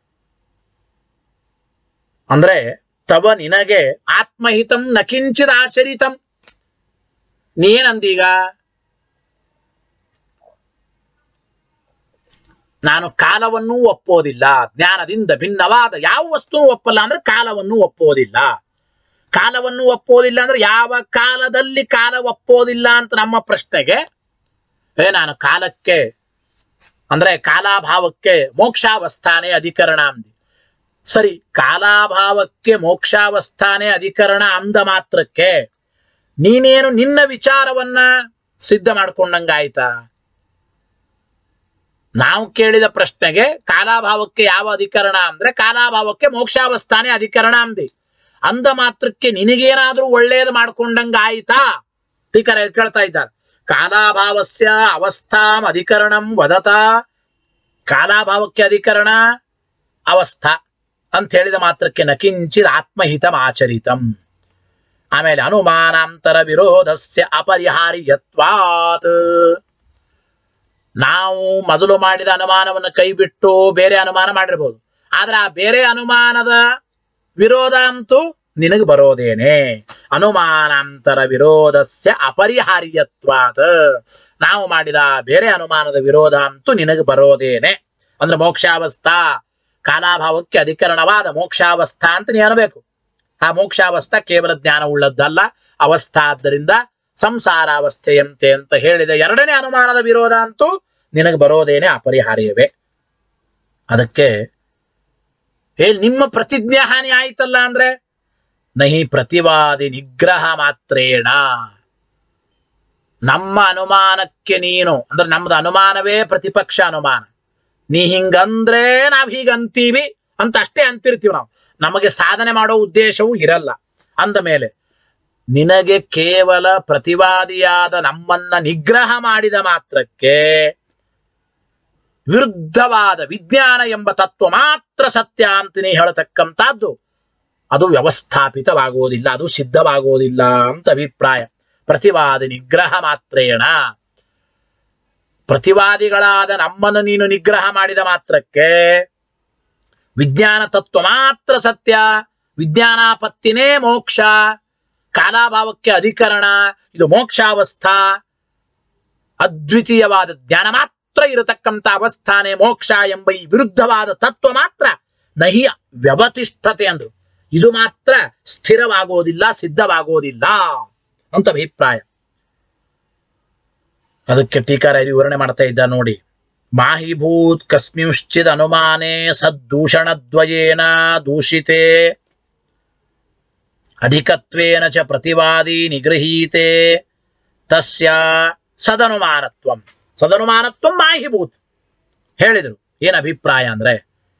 Speaker 1: ಅಂದ್ರೆ ತವ ನಿನಗೆ ಆತ್ಮಹಿತಂ ನಕಿಂಚಿದ ಆಚರಿತಂ ನೀನಂದೀಗ ನಾನು ಕಾಲವನ್ನೂ ಒಪ್ಪೋದಿಲ್ಲ ಜ್ಞಾನದಿಂದ ಭಿನ್ನವಾದ ಯಾವ ವಸ್ತುವು ಒಪ್ಪಲ್ಲ ಅಂದ್ರೆ ಕಾಲವನ್ನು ಒಪ್ಪೋದಿಲ್ಲ ಕಾಲವನ್ನು ಒಪ್ಪೋದಿಲ್ಲ ಅಂದ್ರೆ ಯಾವ ಕಾಲದಲ್ಲಿ ಕಾಲ ಒಪ್ಪೋದಿಲ್ಲ ಅಂತ ನಮ್ಮ ಪ್ರಶ್ನೆಗೆ ಏ ನಾನು ಕಾಲಕ್ಕೆ ಅಂದ್ರೆ ಕಾಲಾಭಾವಕ್ಕೆ ಮೋಕ್ಷಾವಸ್ಥಾನೆ ಅಧಿಕರಣ ಅಂದಿ ಸರಿ ಕಾಲಾಭಾವಕ್ಕೆ ಮೋಕ್ಷಾವಸ್ಥಾನೆ ಅಧಿಕರಣ ಅಂದ ಮಾತ್ರಕ್ಕೆ ನೀನೇನು ನಿನ್ನ ವಿಚಾರವನ್ನ ಸಿದ್ಧ ಮಾಡ್ಕೊಂಡಂಗಾಯ್ತಾ ನಾವು ಕೇಳಿದ ಪ್ರಶ್ನೆಗೆ ಕಾಲಾಭಾವಕ್ಕೆ ಯಾವ ಅಧಿಕರಣ ಅಂದ್ರೆ ಕಾಲಾಭಾವಕ್ಕೆ ಮೋಕ್ಷಾವಸ್ಥಾನೆ ಅಧಿಕರಣ ಅಂದಿ ಅಂದ ಮಾತ್ರಕ್ಕೆ ನಿನಗೇನಾದ್ರೂ ಒಳ್ಳೇದು ಮಾಡ್ಕೊಂಡಂಗ ಆಯ್ತಾ ಟೀಕರ ಕೇಳ್ತಾ ಇದ್ದಾರೆ ಕಾಲಾಭಾವಸ್ಯ ಅವಸ್ಥಾಂ ಅಧಿಕರಣಂ ವದತ ಕಾಲಾಭಾವಕ್ಕೆ ಅಧಿಕರಣ ಅವಸ್ಥಾ ಅಂತ ಹೇಳಿದ ಮಾತ್ರಕ್ಕೆ ನಕಿಂಚಿತ್ ಆತ್ಮಹಿತಂ ಆಚರಿತಂ ಆಮೇಲೆ ಅನುಮಾನಾಂತರ ವಿರೋಧಸ್ಯ ಅಪರಿಹಾರ್ಯತ್ವಾತ್ ನಾವು ಮೊದಲು ಮಾಡಿದ ಅನುಮಾನವನ್ನು ಕೈಬಿಟ್ಟು ಬೇರೆ ಅನುಮಾನ ಮಾಡಿರ್ಬೋದು ಆದ್ರೆ ಆ ಬೇರೆ ಅನುಮಾನದ ವಿರೋಧ ಅಂತೂ ನಿನಗೆ ಬರೋದೇನೆ ಅನುಮಾನಾಂತರ ವಿರೋಧಸ್ಯ ಅಪರಿಹಾರ್ಯತ್ವಾದ ನಾವು ಮಾಡಿದ ಬೇರೆ ಅನುಮಾನದ ವಿರೋಧ ಅಂತೂ ನಿನಗೆ ಬರೋದೇನೆ ಅಂದ್ರೆ ಮೋಕ್ಷಾವಸ್ಥಾ ಕಾಲಾಭಾವಕ್ಕೆ ಅಧಿಕರಣವಾದ ಮೋಕ್ಷಾವಸ್ಥಾ ಅಂತ ನೀ ಅನ್ಬೇಕು ಆ ಮೋಕ್ಷಾವಸ್ಥಾ ಕೇವಲ ಜ್ಞಾನ ಉಳ್ಳದ್ದಲ್ಲ ಅವಸ್ಥಾ ಆದ್ದರಿಂದ ಸಂಸಾರಾವಸ್ಥೆಯಂತೆ ಅಂತ ಹೇಳಿದ ಎರಡನೇ ಅನುಮಾನದ ವಿರೋಧ ಅಂತೂ ನಿನಗೆ ಬರೋದೇನೆ ಅಪರಿಹಾರ್ಯವೇ ಅದಕ್ಕೆ ಹೇ ನಿಮ್ಮ ಪ್ರತಿಜ್ಞಾ ಹಾನಿ ಆಯ್ತಲ್ಲ ಅಂದ್ರೆ ನಹಿ ಪ್ರತಿವಾದಿ ನಿಗ್ರಹ ಮಾತ್ರೇಣ ನಮ್ಮ ಅನುಮಾನಕ್ಕೆ ನೀನು ಅಂದ್ರೆ ನಮ್ದು ಅನುಮಾನವೇ ಪ್ರತಿಪಕ್ಷ ಅನುಮಾನ ನೀ ಹಿಂಗಂದ್ರೆ ನಾವ್ ಹೀಗಂತೀವಿ ಅಂತ ಅಷ್ಟೇ ಅಂತಿರ್ತೀವಿ ನಾವು ನಮಗೆ ಸಾಧನೆ ಮಾಡೋ ಉದ್ದೇಶವೂ ಇರಲ್ಲ ಅಂದ ಮೇಲೆ ನಿನಗೆ ಕೇವಲ ಪ್ರತಿವಾದಿಯಾದ ನಮ್ಮನ್ನ ನಿಗ್ರಹ ಮಾಡಿದ ಮಾತ್ರಕ್ಕೆ ವಿರುದ್ಧವಾದ ವಿಜ್ಞಾನ ಎಂಬ ತತ್ವ ಮಾತ್ರ ಸತ್ಯ ಅಂತ ನೀ ಹೇಳತಕ್ಕಂಥದ್ದು ಅದು ವ್ಯವಸ್ಥಾಪಿತವಾಗುವುದಿಲ್ಲ ಅದು ಸಿದ್ಧವಾಗುವುದಿಲ್ಲ ಅಂತ ಅಭಿಪ್ರಾಯ ಪ್ರತಿವಾದಿ ನಿಗ್ರಹ ಮಾತ್ರೇಣ ಪ್ರತಿವಾದಿಗಳಾದ ನಮ್ಮನ್ನು ನೀನು ನಿಗ್ರಹ ಮಾಡಿದ ಮಾತ್ರಕ್ಕೆ ವಿಜ್ಞಾನ ತತ್ವ ಮಾತ್ರ ಸತ್ಯ ವಿಜ್ಞಾನಾಪತ್ತಿನೇ ಮೋಕ್ಷ ಕಾಲಾಭಾವಕ್ಕೆ ಅಧಿಕರಣ ಇದು ಮೋಕ್ಷಾವಸ್ಥಾ ಅದ್ವಿತೀಯವಾದ ಜ್ಞಾನ ಮಾತ್ರ ಇರತಕ್ಕಂಥ ಅವಸ್ಥಾನೆ ಮೋಕ್ಷ ಎಂಬ ಈ ವಿರುದ್ಧವಾದ ತತ್ವ ಮಾತ್ರ ನಹಿ ವ್ಯವತಿಷ್ಠತೆ ಅಂದ್ರು ಇದು ಮಾತ್ರ ಸ್ಥಿರವಾಗೋದಿಲ್ಲ ಸಿದ್ಧವಾಗೋದಿಲ್ಲ ಅಂತ ಅಭಿಪ್ರಾಯ ಅದಕ್ಕೆ ಟೀಕಾರ ಇದು ವಿವರಣೆ ಮಾಡ್ತಾ ಇದ್ದ ನೋಡಿ ಮಾಹಿಭೂತ್ ಕಸ್ಮಿಂಶ್ಚಿದ್ ಅನುಮಾನೆ ಸದ್ದೂಷಣದ್ವಯೇನ ದೂಷಿತೆ ಅಧಿಕತ್ವೇನ ಚ ಪ್ರತಿವಾದಿ ನಿಗೃಹೀತೆ ತಸ್ಯ ಸದನುಮಾನತ್ವಂ ಸದನುಮಾನತ್ವಂ ಮಾಹಿಭೂತ್ ಹೇಳಿದರು ಏನ್ ಅಭಿಪ್ರಾಯ ಅಂದ್ರೆ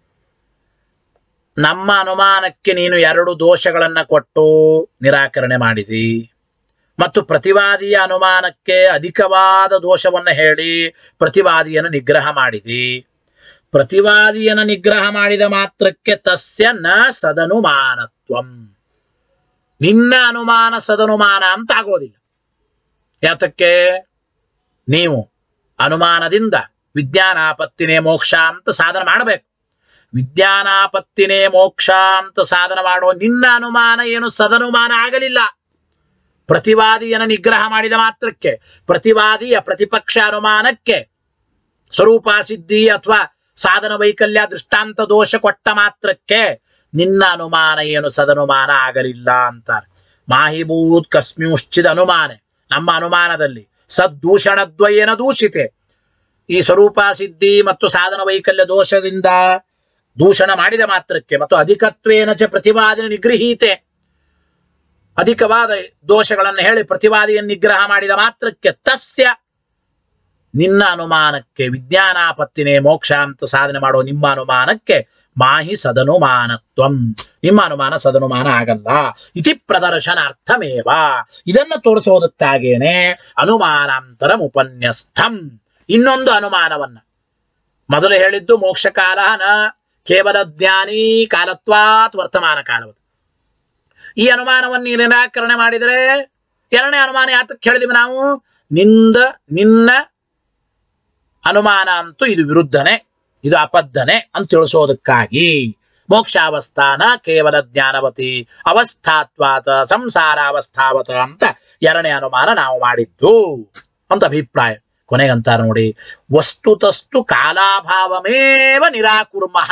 Speaker 1: ನಮ್ಮ ಅನುಮಾನಕ್ಕೆ ನೀನು ಎರಡು ದೋಷಗಳನ್ನ ಕೊಟ್ಟು ನಿರಾಕರಣೆ ಮಾಡಿದಿ ಮತ್ತು ಪ್ರತಿವಾದಿಯ ಅನುಮಾನಕ್ಕೆ ಅಧಿಕವಾದ ದೋಷವನ್ನ ಹೇಳಿ ಪ್ರತಿವಾದಿಯನ್ನು ನಿಗ್ರಹ ಮಾಡಿದಿ ಪ್ರತಿವಾದಿಯನ್ನು ನಿಗ್ರಹ ಮಾಡಿದ ಮಾತ್ರಕ್ಕೆ ತಸ್ಯ ನ ಸದನುಮಾನತ್ವಂ ನಿನ್ನ ಅನುಮಾನ ಸದನುಮಾನ ಅಂತ ಆಗೋದಿಲ್ಲ ಯಾತಕ್ಕೆ ನೀವು ಅನುಮಾನದಿಂದ ವಿಜ್ಞಾನಾಪತ್ತಿನೇ ಮೋಕ್ಷ ಅಂತ ಸಾಧನ ಮಾಡಬೇಕು ವಿಜ್ಞಾನಾಪತ್ತಿನೇ ಮೋಕ್ಷ ಅಂತ ಸಾಧನ ಮಾಡೋ ನಿನ್ನ ಅನುಮಾನ ಏನು ಸದನುಮಾನ ಆಗಲಿಲ್ಲ ಪ್ರತಿವಾದಿಯನ ನಿಗ್ರಹ ಮಾಡಿದ ಮಾತ್ರಕ್ಕೆ ಪ್ರತಿವಾದಿಯ ಪ್ರತಿಪಕ್ಷ ಅನುಮಾನಕ್ಕೆ ಸ್ವರೂಪ ಸಿದ್ಧಿ ಅಥವಾ ಸಾಧನ ವೈಕಲ್ಯ ದೃಷ್ಟಾಂತ ದೋಷ ಕೊಟ್ಟ ಮಾತ್ರಕ್ಕೆ ನಿನ್ನ ಅನುಮಾನ ಏನು ಸದನುಮಾನ ಆಗಲಿಲ್ಲ ಅಂತಾರೆ ಮಾಹಿಭೂತ್ ಕಸ್ಮ್ಯುಶ್ಚಿದ ಅನುಮಾನ ನಮ್ಮ ಅನುಮಾನದಲ್ಲಿ ಸದ್ದೂಷಣದ್ವಯೇನ ದೂಷಿತೆ ಈ ಸ್ವರೂಪ ಸಿದ್ಧಿ ಮತ್ತು ಸಾಧನ ವೈಕಲ್ಯ ದೋಷದಿಂದ ದೂಷಣ ಮಾಡಿದ ಮಾತ್ರಕ್ಕೆ ಮತ್ತು ಅಧಿಕತ್ವೇನ ಚ ಪ್ರತಿವಾದಿನ ನಿಗೃಹೀತೆ ಅಧಿಕವಾದ ದೋಷಗಳನ್ನು ಹೇಳಿ ಪ್ರತಿವಾದಿಯನ್ನು ನಿಗ್ರಹ ಮಾಡಿದ ಮಾತ್ರಕ್ಕೆ ತಸ್ಯ ನಿನ್ನ ಅನುಮಾನಕ್ಕೆ ವಿಜ್ಞಾನಾಪತ್ತಿನೇ ಮೋಕ್ಷ ಅಂತ ಸಾಧನೆ ಮಾಡೋ ನಿಮ್ಮ ಅನುಮಾನಕ್ಕೆ ಮಾಹಿ ಸದನುಮಾನತ್ವಂ ನಿಮ್ಮ ಅನುಮಾನ ಸದನುಮಾನ ಆಗಲ್ಲ ಇತಿ ಪ್ರದರ್ಶನಾರ್ಥಮೇವ ಇದನ್ನು ತೋರಿಸೋದಕ್ಕಾಗೇನೆ ಅನುಮಾನಾಂತರ ಉಪನ್ಯಸ್ಥಂ ಇನ್ನೊಂದು ಅನುಮಾನವನ್ನ ಮೊದಲು ಹೇಳಿದ್ದು ಮೋಕ್ಷ ಕಾಲ ನ ಕೇವಲ ಜ್ಞಾನಿ ಕಾಲತ್ವಾತ್ ವರ್ತಮಾನ ಕಾಲವದು ಈ ಅನುಮಾನವನ್ನು ನಿರಾಕರಣೆ ಮಾಡಿದರೆ ಎರಡನೇ ಅನುಮಾನ ಯಾತಕ್ಕೆ ಹೇಳಿದಿವಿ ನಾವು ನಿಂದ ನಿನ್ನ ಅನುಮಾನ ಅಂತೂ ಇದು ವಿರುದ್ಧನೇ ಇದು ಅಬದ್ಧನೆ ಅಂತ ತಿಳಿಸೋದಕ್ಕಾಗಿ ಮೋಕ್ಷಾವಸ್ಥಾನ ಕೇವಲ ಜ್ಞಾನವತಿ ಅವಸ್ಥಾತ್ವಾತ ಸಂಸಾರ ಅವಸ್ಥಾವತ ಅಂತ ಎರಡನೇ ಅನುಮಾನ ನಾವು ಮಾಡಿದ್ದು ಅಂತ ಅಭಿಪ್ರಾಯ ಕೊನೆಗಂತಾರ ನೋಡಿ ವಸ್ತುತಸ್ತು ಕಾಲಾಭಾವಮೇವ ನಿರಾಕುರ್ಮಃ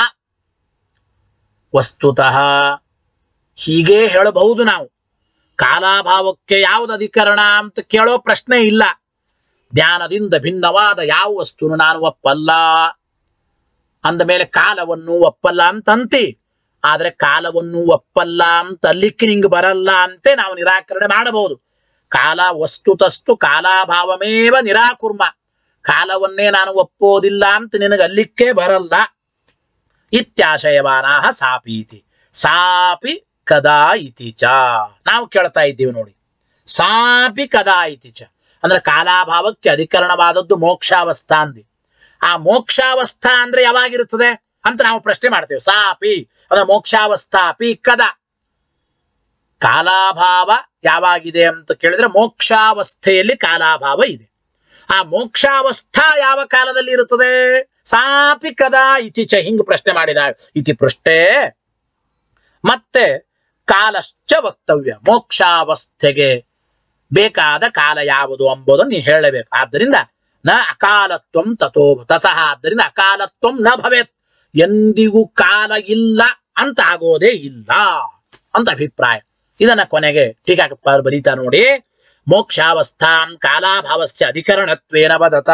Speaker 1: ವಸ್ತುತಃ ಹೀಗೆ ಹೇಳಬಹುದು ನಾವು ಕಾಲಾಭಾವಕ್ಕೆ ಯಾವುದು ಅಧಿಕರಣ ಅಂತ ಕೇಳೋ ಪ್ರಶ್ನೆ ಇಲ್ಲ ಜ್ಞಾನದಿಂದ ಭಿನ್ನವಾದ ಯಾವ ವಸ್ತುನು ನಾನು ಒಪ್ಪಲ್ಲ ಅಂದ ಮೇಲೆ ಕಾಲವನ್ನು ಒಪ್ಪಲ್ಲ ಅಂತ ಅಂತಿ ಆದ್ರೆ ಕಾಲವನ್ನು ಒಪ್ಪಲ್ಲ ಅಂತ ಅಲ್ಲಿಕ್ಕೆ ನಿಂಗೆ ಬರಲ್ಲ ಅಂತೆ ನಾವು ನಿರಾಕರಣೆ ಮಾಡಬಹುದು ಕಾಲ ವಸ್ತುತಸ್ತು ಕಾಲಾಭಾವಮೇವ ನಿರಾಕುರ್ಮ ಕಾಲವನ್ನೇ ನಾನು ಒಪ್ಪೋದಿಲ್ಲ ಅಂತ ನಿನಗೆ ಅಲ್ಲಿಕ್ಕೆ ಬರಲ್ಲ ಇತ್ಯಾಶಯವಾನಾಹ ಸಾಪೀತಿ ಸಾಪಿ ಕದಾ ಇತಿ ಚ ನಾವು ಕೇಳ್ತಾ ಇದ್ದೀವಿ ನೋಡಿ ಸಾಪಿ ಕದಾ ಇತಿ ಚ ಅಂದ್ರೆ ಕಾಲಾಭಾವಕ್ಕೆ ಅಧಿಕರಣವಾದದ್ದು ಮೋಕ್ಷಾವಸ್ಥಾ ಅಂದಿ ಆ ಮೋಕ್ಷಾವಸ್ಥಾ ಅಂದ್ರೆ ಯಾವಾಗಿರುತ್ತದೆ ಅಂತ ನಾವು ಪ್ರಶ್ನೆ ಮಾಡ್ತೇವೆ ಸಾಪಿ ಅಂದ್ರೆ ಮೋಕ್ಷಾವಸ್ಥಾ ಪಿ ಕದ ಕಾಲಾಭಾವ ಯಾವಾಗಿದೆ ಅಂತ ಕೇಳಿದ್ರೆ ಮೋಕ್ಷಾವಸ್ಥೆಯಲ್ಲಿ ಕಾಲಾಭಾವ ಇದೆ ಆ ಮೋಕ್ಷಾವಸ್ಥಾ ಯಾವ ಕಾಲದಲ್ಲಿ ಇರುತ್ತದೆ ಸಾಪಿ ಕದ ಇತಿ ಚ ಹಿಂಗ್ ಪ್ರಶ್ನೆ ಮಾಡಿದ ಇತಿ ಪೃಷ್ಟೇ ಮತ್ತೆ ಕಾಲಶ್ಚ ವಕ್ತವ್ಯ ಮೋಕ್ಷಾವಸ್ಥೆಗೆ ಬೇಕಾದ ಕಾಲ ಯಾವುದು ಎಂಬುದನ್ನು ನೀವು ಹೇಳಬೇಕು ಆದ್ದರಿಂದ ನ ಅಕಾಲತ್ವಂ ತಥೋ ತತಃ ಆದ್ದರಿಂದ ಅಕಾಲತ್ವಂ ನ ಭವೇತ್ ಎಂದಿಗೂ ಕಾಲ ಇಲ್ಲ ಅಂತ ಆಗೋದೇ ಇಲ್ಲ ಅಂತ ಅಭಿಪ್ರಾಯ ಇದನ್ನ ಕೊನೆಗೆ ಟೀಕಾಕೃತ್ಪಾದರು ಬರೀತಾ ನೋಡಿ ಮೋಕ್ಷಾವಸ್ಥಾಂ ಕಾಲಾಭಾವಸ್ಯ ಅಧಿಕರಣತ್ವೇನ ವದತ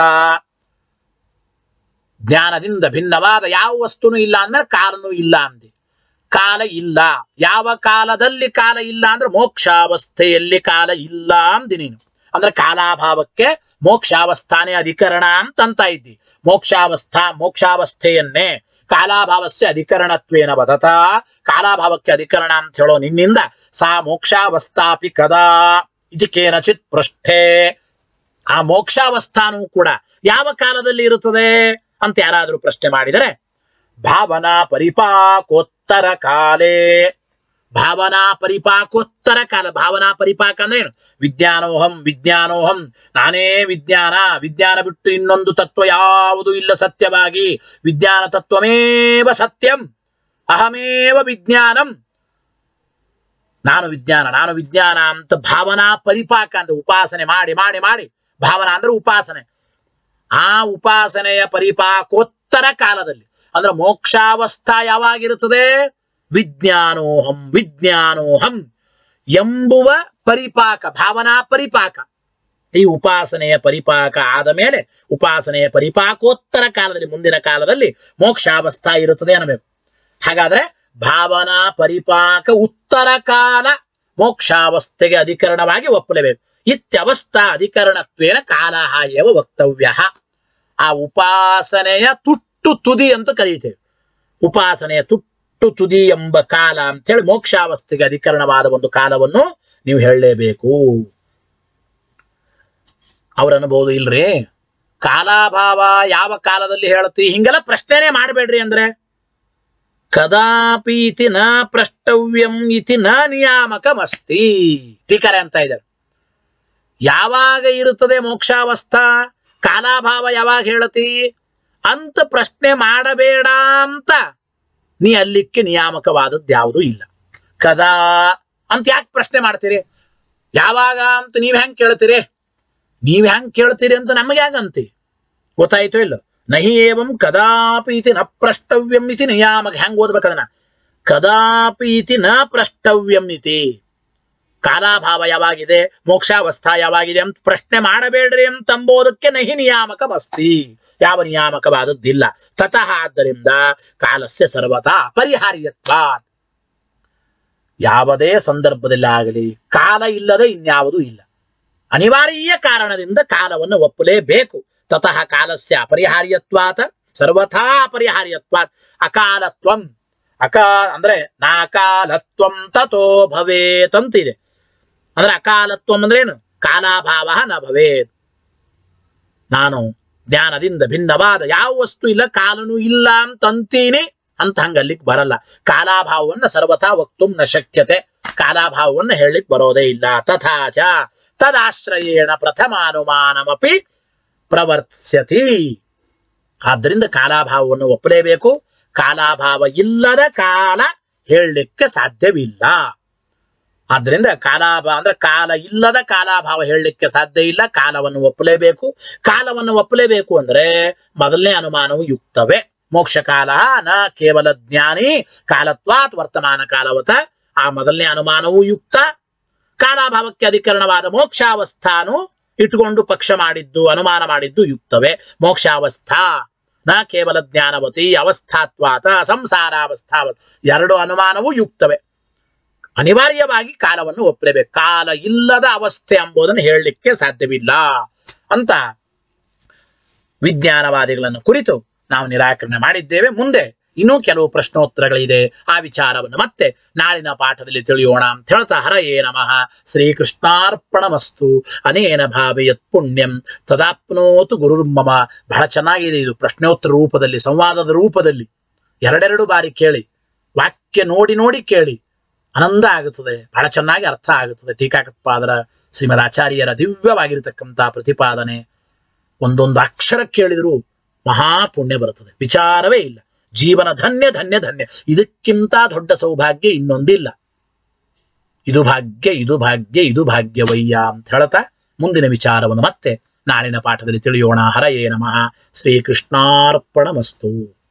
Speaker 1: ಜ್ಞಾನದಿಂದ ಭಿನ್ನವಾದ ಯಾವ ವಸ್ತುನು ಇಲ್ಲ ಅಂದ್ಮೇಲೆ ಕಾಲನೂ ಇಲ್ಲ ಅಂದೆ ಕಾಲ ಇಲ್ಲ ಯಾವ ಕಾಲದಲ್ಲಿ ಕಾಲ ಇಲ್ಲ ಅಂದ್ರೆ ಮೋಕ್ಷಾವಸ್ಥೆಯಲ್ಲಿ ಕಾಲ ಇಲ್ಲ ಅಂದಿ ನೀನು ಅಂದ್ರೆ ಕಾಲಾಭಾವಕ್ಕೆ ಮೋಕ್ಷಾವಸ್ಥಾನೇ ಅಧಿಕರಣ ಅಂತ ಅಂತ ಇದ್ದಿ ಮೋಕ್ಷಾವಸ್ಥಾ ಮೋಕ್ಷಾವಸ್ಥೆಯನ್ನೇ ಕಾಲಾಭಾವಸ್ಯ ಅಧಿಕರಣತ್ವೇನ ವದತ ಕಾಲಾಭಾವಕ್ಕೆ ಅಧಿಕರಣ ಅಂತ ಹೇಳೋ ನಿನ್ನಿಂದ ಸಾ ಮೋಕ್ಷಾವಸ್ಥಾಪಿ ಕದಾ ಇದಕ್ಕೇನಚಿತ್ ಪೃಷ್ಠೆ ಆ ಮೋಕ್ಷಾವಸ್ಥಾನೂ ಕೂಡ ಯಾವ ಕಾಲದಲ್ಲಿ ಇರುತ್ತದೆ ಅಂತ ಯಾರಾದರೂ ಪ್ರಶ್ನೆ ಮಾಡಿದರೆ ಭಾವನಾ ಪರಿಪಾಕೋತ್ತರ ಕಾಲೇ ಭಾವನಾ ಪರಿಪಾಕೋತ್ತರ ಕಾಲ ಭಾವನಾ ಪರಿಪಾಕ ಅಂದ್ರೆ ಏನು ವಿಜ್ಞಾನೋಹಂ ವಿಜ್ಞಾನೋಹಂ ನಾನೇ ವಿಜ್ಞಾನ ವಿಜ್ಞಾನ ಬಿಟ್ಟು ಇನ್ನೊಂದು ತತ್ವ ಯಾವುದು ಇಲ್ಲ ಸತ್ಯವಾಗಿ ವಿಜ್ಞಾನ ತತ್ವಮೇವ ಸತ್ಯಂ ಅಹಮೇವ ವಿಜ್ಞಾನಂ ನಾನು ವಿಜ್ಞಾನ ನಾನು ವಿಜ್ಞಾನ ಅಂತ ಭಾವನಾ ಪರಿಪಾಕ ಅಂತ ಉಪಾಸನೆ ಮಾಡಿ ಮಾಡಿ ಮಾಡಿ ಭಾವನಾ ಅಂದ್ರೆ ಉಪಾಸನೆ ಆ ಉಪಾಸನೆಯ ಪರಿಪಾಕೋತ್ತರ ಕಾಲದಲ್ಲಿ ಅಂದ್ರೆ ಮೋಕ್ಷಾವಸ್ಥಾ ಯಾವಾಗಿರುತ್ತದೆ ವಿಜ್ಞಾನೋಹಂ ವಿಜ್ಞಾನೋಹಂ ಎಂಬುವ ಪರಿಪಾಕ ಭಾವನಾ ಪರಿಪಾಕ ಈ ಉಪಾಸನೆಯ ಪರಿಪಾಕ ಆದ ಮೇಲೆ ಉಪಾಸನೆಯ ಪರಿಪಾಕೋತ್ತರ ಕಾಲದಲ್ಲಿ ಮುಂದಿನ ಕಾಲದಲ್ಲಿ ಮೋಕ್ಷಾವಸ್ಥಾ ಇರುತ್ತದೆ ಅನ್ನಬೇಕು ಹಾಗಾದ್ರೆ ಭಾವನಾ ಪರಿಪಾಕ ಉತ್ತರ ಕಾಲ ಮೋಕ್ಷಾವಸ್ಥೆಗೆ ಅಧಿಕರಣವಾಗಿ ಒಪ್ಪಲೇಬೇಕು ಇತ್ಯವಸ್ಥಾ ಅಧಿಕರಣತ್ವೇನ ಕಾಲಹ ಏವ ವಕ್ತವ್ಯ ಆ ಉಪಾಸನೆಯ ತುಟ್ಟು ತುದಿ ಅಂತ ಕರೀತೇವೆ ಉಪಾಸನೆಯ ತುಟ್ಟು ತುದಿ ಎಂಬ ಕಾಲ ಅಂತೇಳಿ ಮೋಕ್ಷಾವಸ್ಥೆಗೆ ಅಧಿಕರಣವಾದ ಒಂದು ಕಾಲವನ್ನು ನೀವು ಹೇಳಲೇಬೇಕು ಅವ್ರ ಅನ್ಬೋದು ಇಲ್ರಿ ಕಾಲಾಭಾವ ಯಾವ ಕಾಲದಲ್ಲಿ ಹೇಳುತ್ತಿ ಹಿಂಗೆಲ್ಲ ಪ್ರಶ್ನೆನೇ ಮಾಡಬೇಡ್ರಿ ಅಂದ್ರೆ ಕದಾಪಿ ಇತಿ ನ ಪ್ರಷ್ಟವ್ಯಂ ಇತಿ ನ ನಿಯಾಮಕಮಸ್ತಿ ಟೀಕರೆ ಅಂತ ಇದ್ದಾರೆ ಯಾವಾಗ ಇರುತ್ತದೆ ಮೋಕ್ಷಾವಸ್ಥಾ ಕಾಲಾಭಾವ ಯಾವಾಗ ಹೇಳತಿ ಅಂತ ಪ್ರಶ್ನೆ ಮಾಡಬೇಡ ಅಂತ ನೀ ಅಲ್ಲಿಕ್ಕೆ ನಿಯಾಮಕವಾದದ್ದು ಯಾವುದೂ ಇಲ್ಲ ಕದಾ ಅಂತ ಯಾಕೆ ಪ್ರಶ್ನೆ ಮಾಡ್ತೀರಿ ಯಾವಾಗ ಅಂತ ನೀವ್ ಹೆಂಗ್ ಕೇಳ್ತೀರಿ ನೀವ್ ಹೆಂಗ್ ಕೇಳ್ತೀರಿ ಅಂತ ನಮಗೆ ಹೆಂಗಂತಿ ಗೊತ್ತಾಯ್ತೋ ಇಲ್ಲ ನಹಿ ಏವಂ ಕದಾಪಿ ಇತಿ ನ ಪ್ರಷ್ಟವ್ಯಂ ಇತಿ ನಿಯಾಮಕ ಹೆಂಗ್ ಓದ್ಬೇಕದನ್ನ ಕದಾಪಿ ಇತಿ ನ ಪ್ರಷ್ಟವ್ಯಂ ಇತಿ ಕಾಲಾಭಾವ ಯಾವಾಗಿದೆ ಮೋಕ್ಷಾವಸ್ಥಾ ಯಾವಾಗಿದೆ ಅಂತ ಪ್ರಶ್ನೆ ಮಾಡಬೇಡ್ರಿ ಅಂತಂಬೋದಕ್ಕೆ ನಹಿ ನಿಯಾಮಕಮಸ್ತಿ ಯಾವ ನಿಯಾಮಕವಾದದ್ದಿಲ್ಲ ತತಃ ಆದ್ದರಿಂದ ಕಾಲಸ್ಯ ಸರ್ವತಾ ಪರಿಹಾರ್ಯತ್ವ ಯಾವುದೇ ಸಂದರ್ಭದಲ್ಲಿ ಆಗಲಿ ಕಾಲ ಇಲ್ಲದೆ ಇನ್ಯಾವುದೂ ಇಲ್ಲ ಅನಿವಾರ್ಯ ಕಾರಣದಿಂದ ಕಾಲವನ್ನು ಒಪ್ಪಲೇಬೇಕು ತತಃ ಕಾಲಸ್ಯ ಅಪರಿಹಾರ್ಯತ್ವಾತ ಸರ್ವಥಾ ಅಪರಿಹಾರ್ಯತ್ವಾತ್ ಅಕಾಲತ್ವಂ ಅಕಾ ಅಂದ್ರೆ ನಾಕಾಲತ್ವಂ ತಥೋ ಭವೇತ್ ಅಂತಿದೆ ಅಂದ್ರೆ ಅಕಾಲತ್ವಂ ಅಂದ್ರೇನು ಕಾಲಾಭಾವ ನ ಭವೇತ್ ನಾನು ಜ್ಞಾನದಿಂದ ಭಿನ್ನವಾದ ಯಾವ ವಸ್ತು ಇಲ್ಲ ಕಾಲನು ಇಲ್ಲ ಅಂತ ಅಂತೀನಿ ಅಂತ ಹಂಗ ಅಲ್ಲಿಗೆ ಬರಲ್ಲ ಕಾಲಾಭಾವವನ್ನ ಸರ್ವಥಾ ವಕ್ತು ನ ಶಕ್ಯತೆ ಕಾಲಾಭಾವವನ್ನ ಹೇಳಲಿಕ್ಕೆ ಬರೋದೇ ಇಲ್ಲ ತಥಾಚ ತದಾಶ್ರಯೇಣ ಪ್ರಥಮಾನುಮಾನಮಪಿ ಪ್ರವರ್ತ್ಸ್ಯತಿ ಆದ್ದರಿಂದ ಕಾಲಾಭಾವವನ್ನು ಒಪ್ಪಲೇಬೇಕು ಕಾಲಾಭಾವ ಇಲ್ಲದ ಕಾಲ ಹೇಳಲಿಕ್ಕೆ ಸಾಧ್ಯವಿಲ್ಲ ಆದ್ದರಿಂದ ಕಾಲಾಭ ಅಂದ್ರೆ ಕಾಲ ಇಲ್ಲದ ಕಾಲಾಭಾವ ಹೇಳಲಿಕ್ಕೆ ಸಾಧ್ಯ ಇಲ್ಲ ಕಾಲವನ್ನು ಒಪ್ಪಲೇಬೇಕು ಕಾಲವನ್ನು ಒಪ್ಪಲೇಬೇಕು ಅಂದ್ರೆ ಮೊದಲನೇ ಅನುಮಾನವು ಯುಕ್ತವೇ ಮೋಕ್ಷ ಕಾಲ ನ ಕೇವಲ ಜ್ಞಾನಿ ಕಾಲತ್ವಾತ್ ವರ್ತಮಾನ ಕಾಲವತ ಆ ಮೊದಲನೇ ಅನುಮಾನವು ಯುಕ್ತ ಕಾಲಾಭಾವಕ್ಕೆ ಅಧಿಕರಣವಾದ ಮೋಕ್ಷಾವಸ್ಥಾನು ಇಟ್ಟುಕೊಂಡು ಪಕ್ಷ ಮಾಡಿದ್ದು ಅನುಮಾನ ಮಾಡಿದ್ದು ಯುಕ್ತವೇ ಮೋಕ್ಷಾವಸ್ಥಾ ನ ಕೇವಲ ಜ್ಞಾನವತಿ ಅವಸ್ಥಾತ್ವಾತ ಸಂಸಾರಾವಸ್ಥಾವತ್ ಎರಡು ಅನುಮಾನವೂ ಯುಕ್ತವೇ ಅನಿವಾರ್ಯವಾಗಿ ಕಾಲವನ್ನು ಒಪ್ಪಲೇಬೇಕು ಕಾಲ ಇಲ್ಲದ ಅವಸ್ಥೆ ಎಂಬುದನ್ನು ಹೇಳಲಿಕ್ಕೆ ಸಾಧ್ಯವಿಲ್ಲ ಅಂತ ವಿಜ್ಞಾನವಾದಿಗಳನ್ನು ಕುರಿತು ನಾವು ನಿರಾಕರಣೆ ಮಾಡಿದ್ದೇವೆ ಮುಂದೆ ಇನ್ನೂ ಕೆಲವು ಪ್ರಶ್ನೋತ್ತರಗಳಿದೆ ಆ ವಿಚಾರವನ್ನು ಮತ್ತೆ ನಾಳಿನ ಪಾಠದಲ್ಲಿ ತಿಳಿಯೋಣ ಅಂತ ಹೇಳ್ತಾ ಹರಯೇ ನಮಃ ಶ್ರೀಕೃಷ್ಣಾರ್ಪಣಮಸ್ತು ಅನೇನ ಭಾವಯತ್ ಪುಣ್ಯಂ ತದಾಪ್ನೋತು ಗುರುರ್ಮಮ ಬಹಳ ಚೆನ್ನಾಗಿದೆ ಇದು ಪ್ರಶ್ನೋತ್ತರ ರೂಪದಲ್ಲಿ ಸಂವಾದದ ರೂಪದಲ್ಲಿ ಎರಡೆರಡು ಬಾರಿ ಕೇಳಿ ವಾಕ್ಯ ನೋಡಿ ನೋಡಿ ಕೇಳಿ ಆನಂದ ಆಗುತ್ತದೆ ಬಹಳ ಚೆನ್ನಾಗಿ ಅರ್ಥ ಆಗುತ್ತದೆ ಟೀಕಾಕತ್ಪಾದರ ಶ್ರೀಮದ್ ಆಚಾರ್ಯರ ದಿವ್ಯವಾಗಿರತಕ್ಕಂಥ ಪ್ರತಿಪಾದನೆ ಒಂದೊಂದು ಅಕ್ಷರ ಕೇಳಿದರೂ ಮಹಾಪುಣ್ಯ ಬರುತ್ತದೆ ವಿಚಾರವೇ ಇಲ್ಲ ಜೀವನ ಧನ್ಯ ಧನ್ಯ ಧನ್ಯ ಇದಕ್ಕಿಂತ ದೊಡ್ಡ ಸೌಭಾಗ್ಯ ಇನ್ನೊಂದಿಲ್ಲ ಇದು ಭಾಗ್ಯ ಇದು ಭಾಗ್ಯ ಇದು ಭಾಗ್ಯವಯ್ಯ ಅಂತ ಹೇಳ್ತಾ ಮುಂದಿನ ವಿಚಾರವನ್ನು ಮತ್ತೆ ನಾಳಿನ ಪಾಠದಲ್ಲಿ ತಿಳಿಯೋಣ ಹರಯೇ ನಮಃ ಶ್ರೀಕೃಷ್ಣಾರ್ಪಣಮಸ್ತು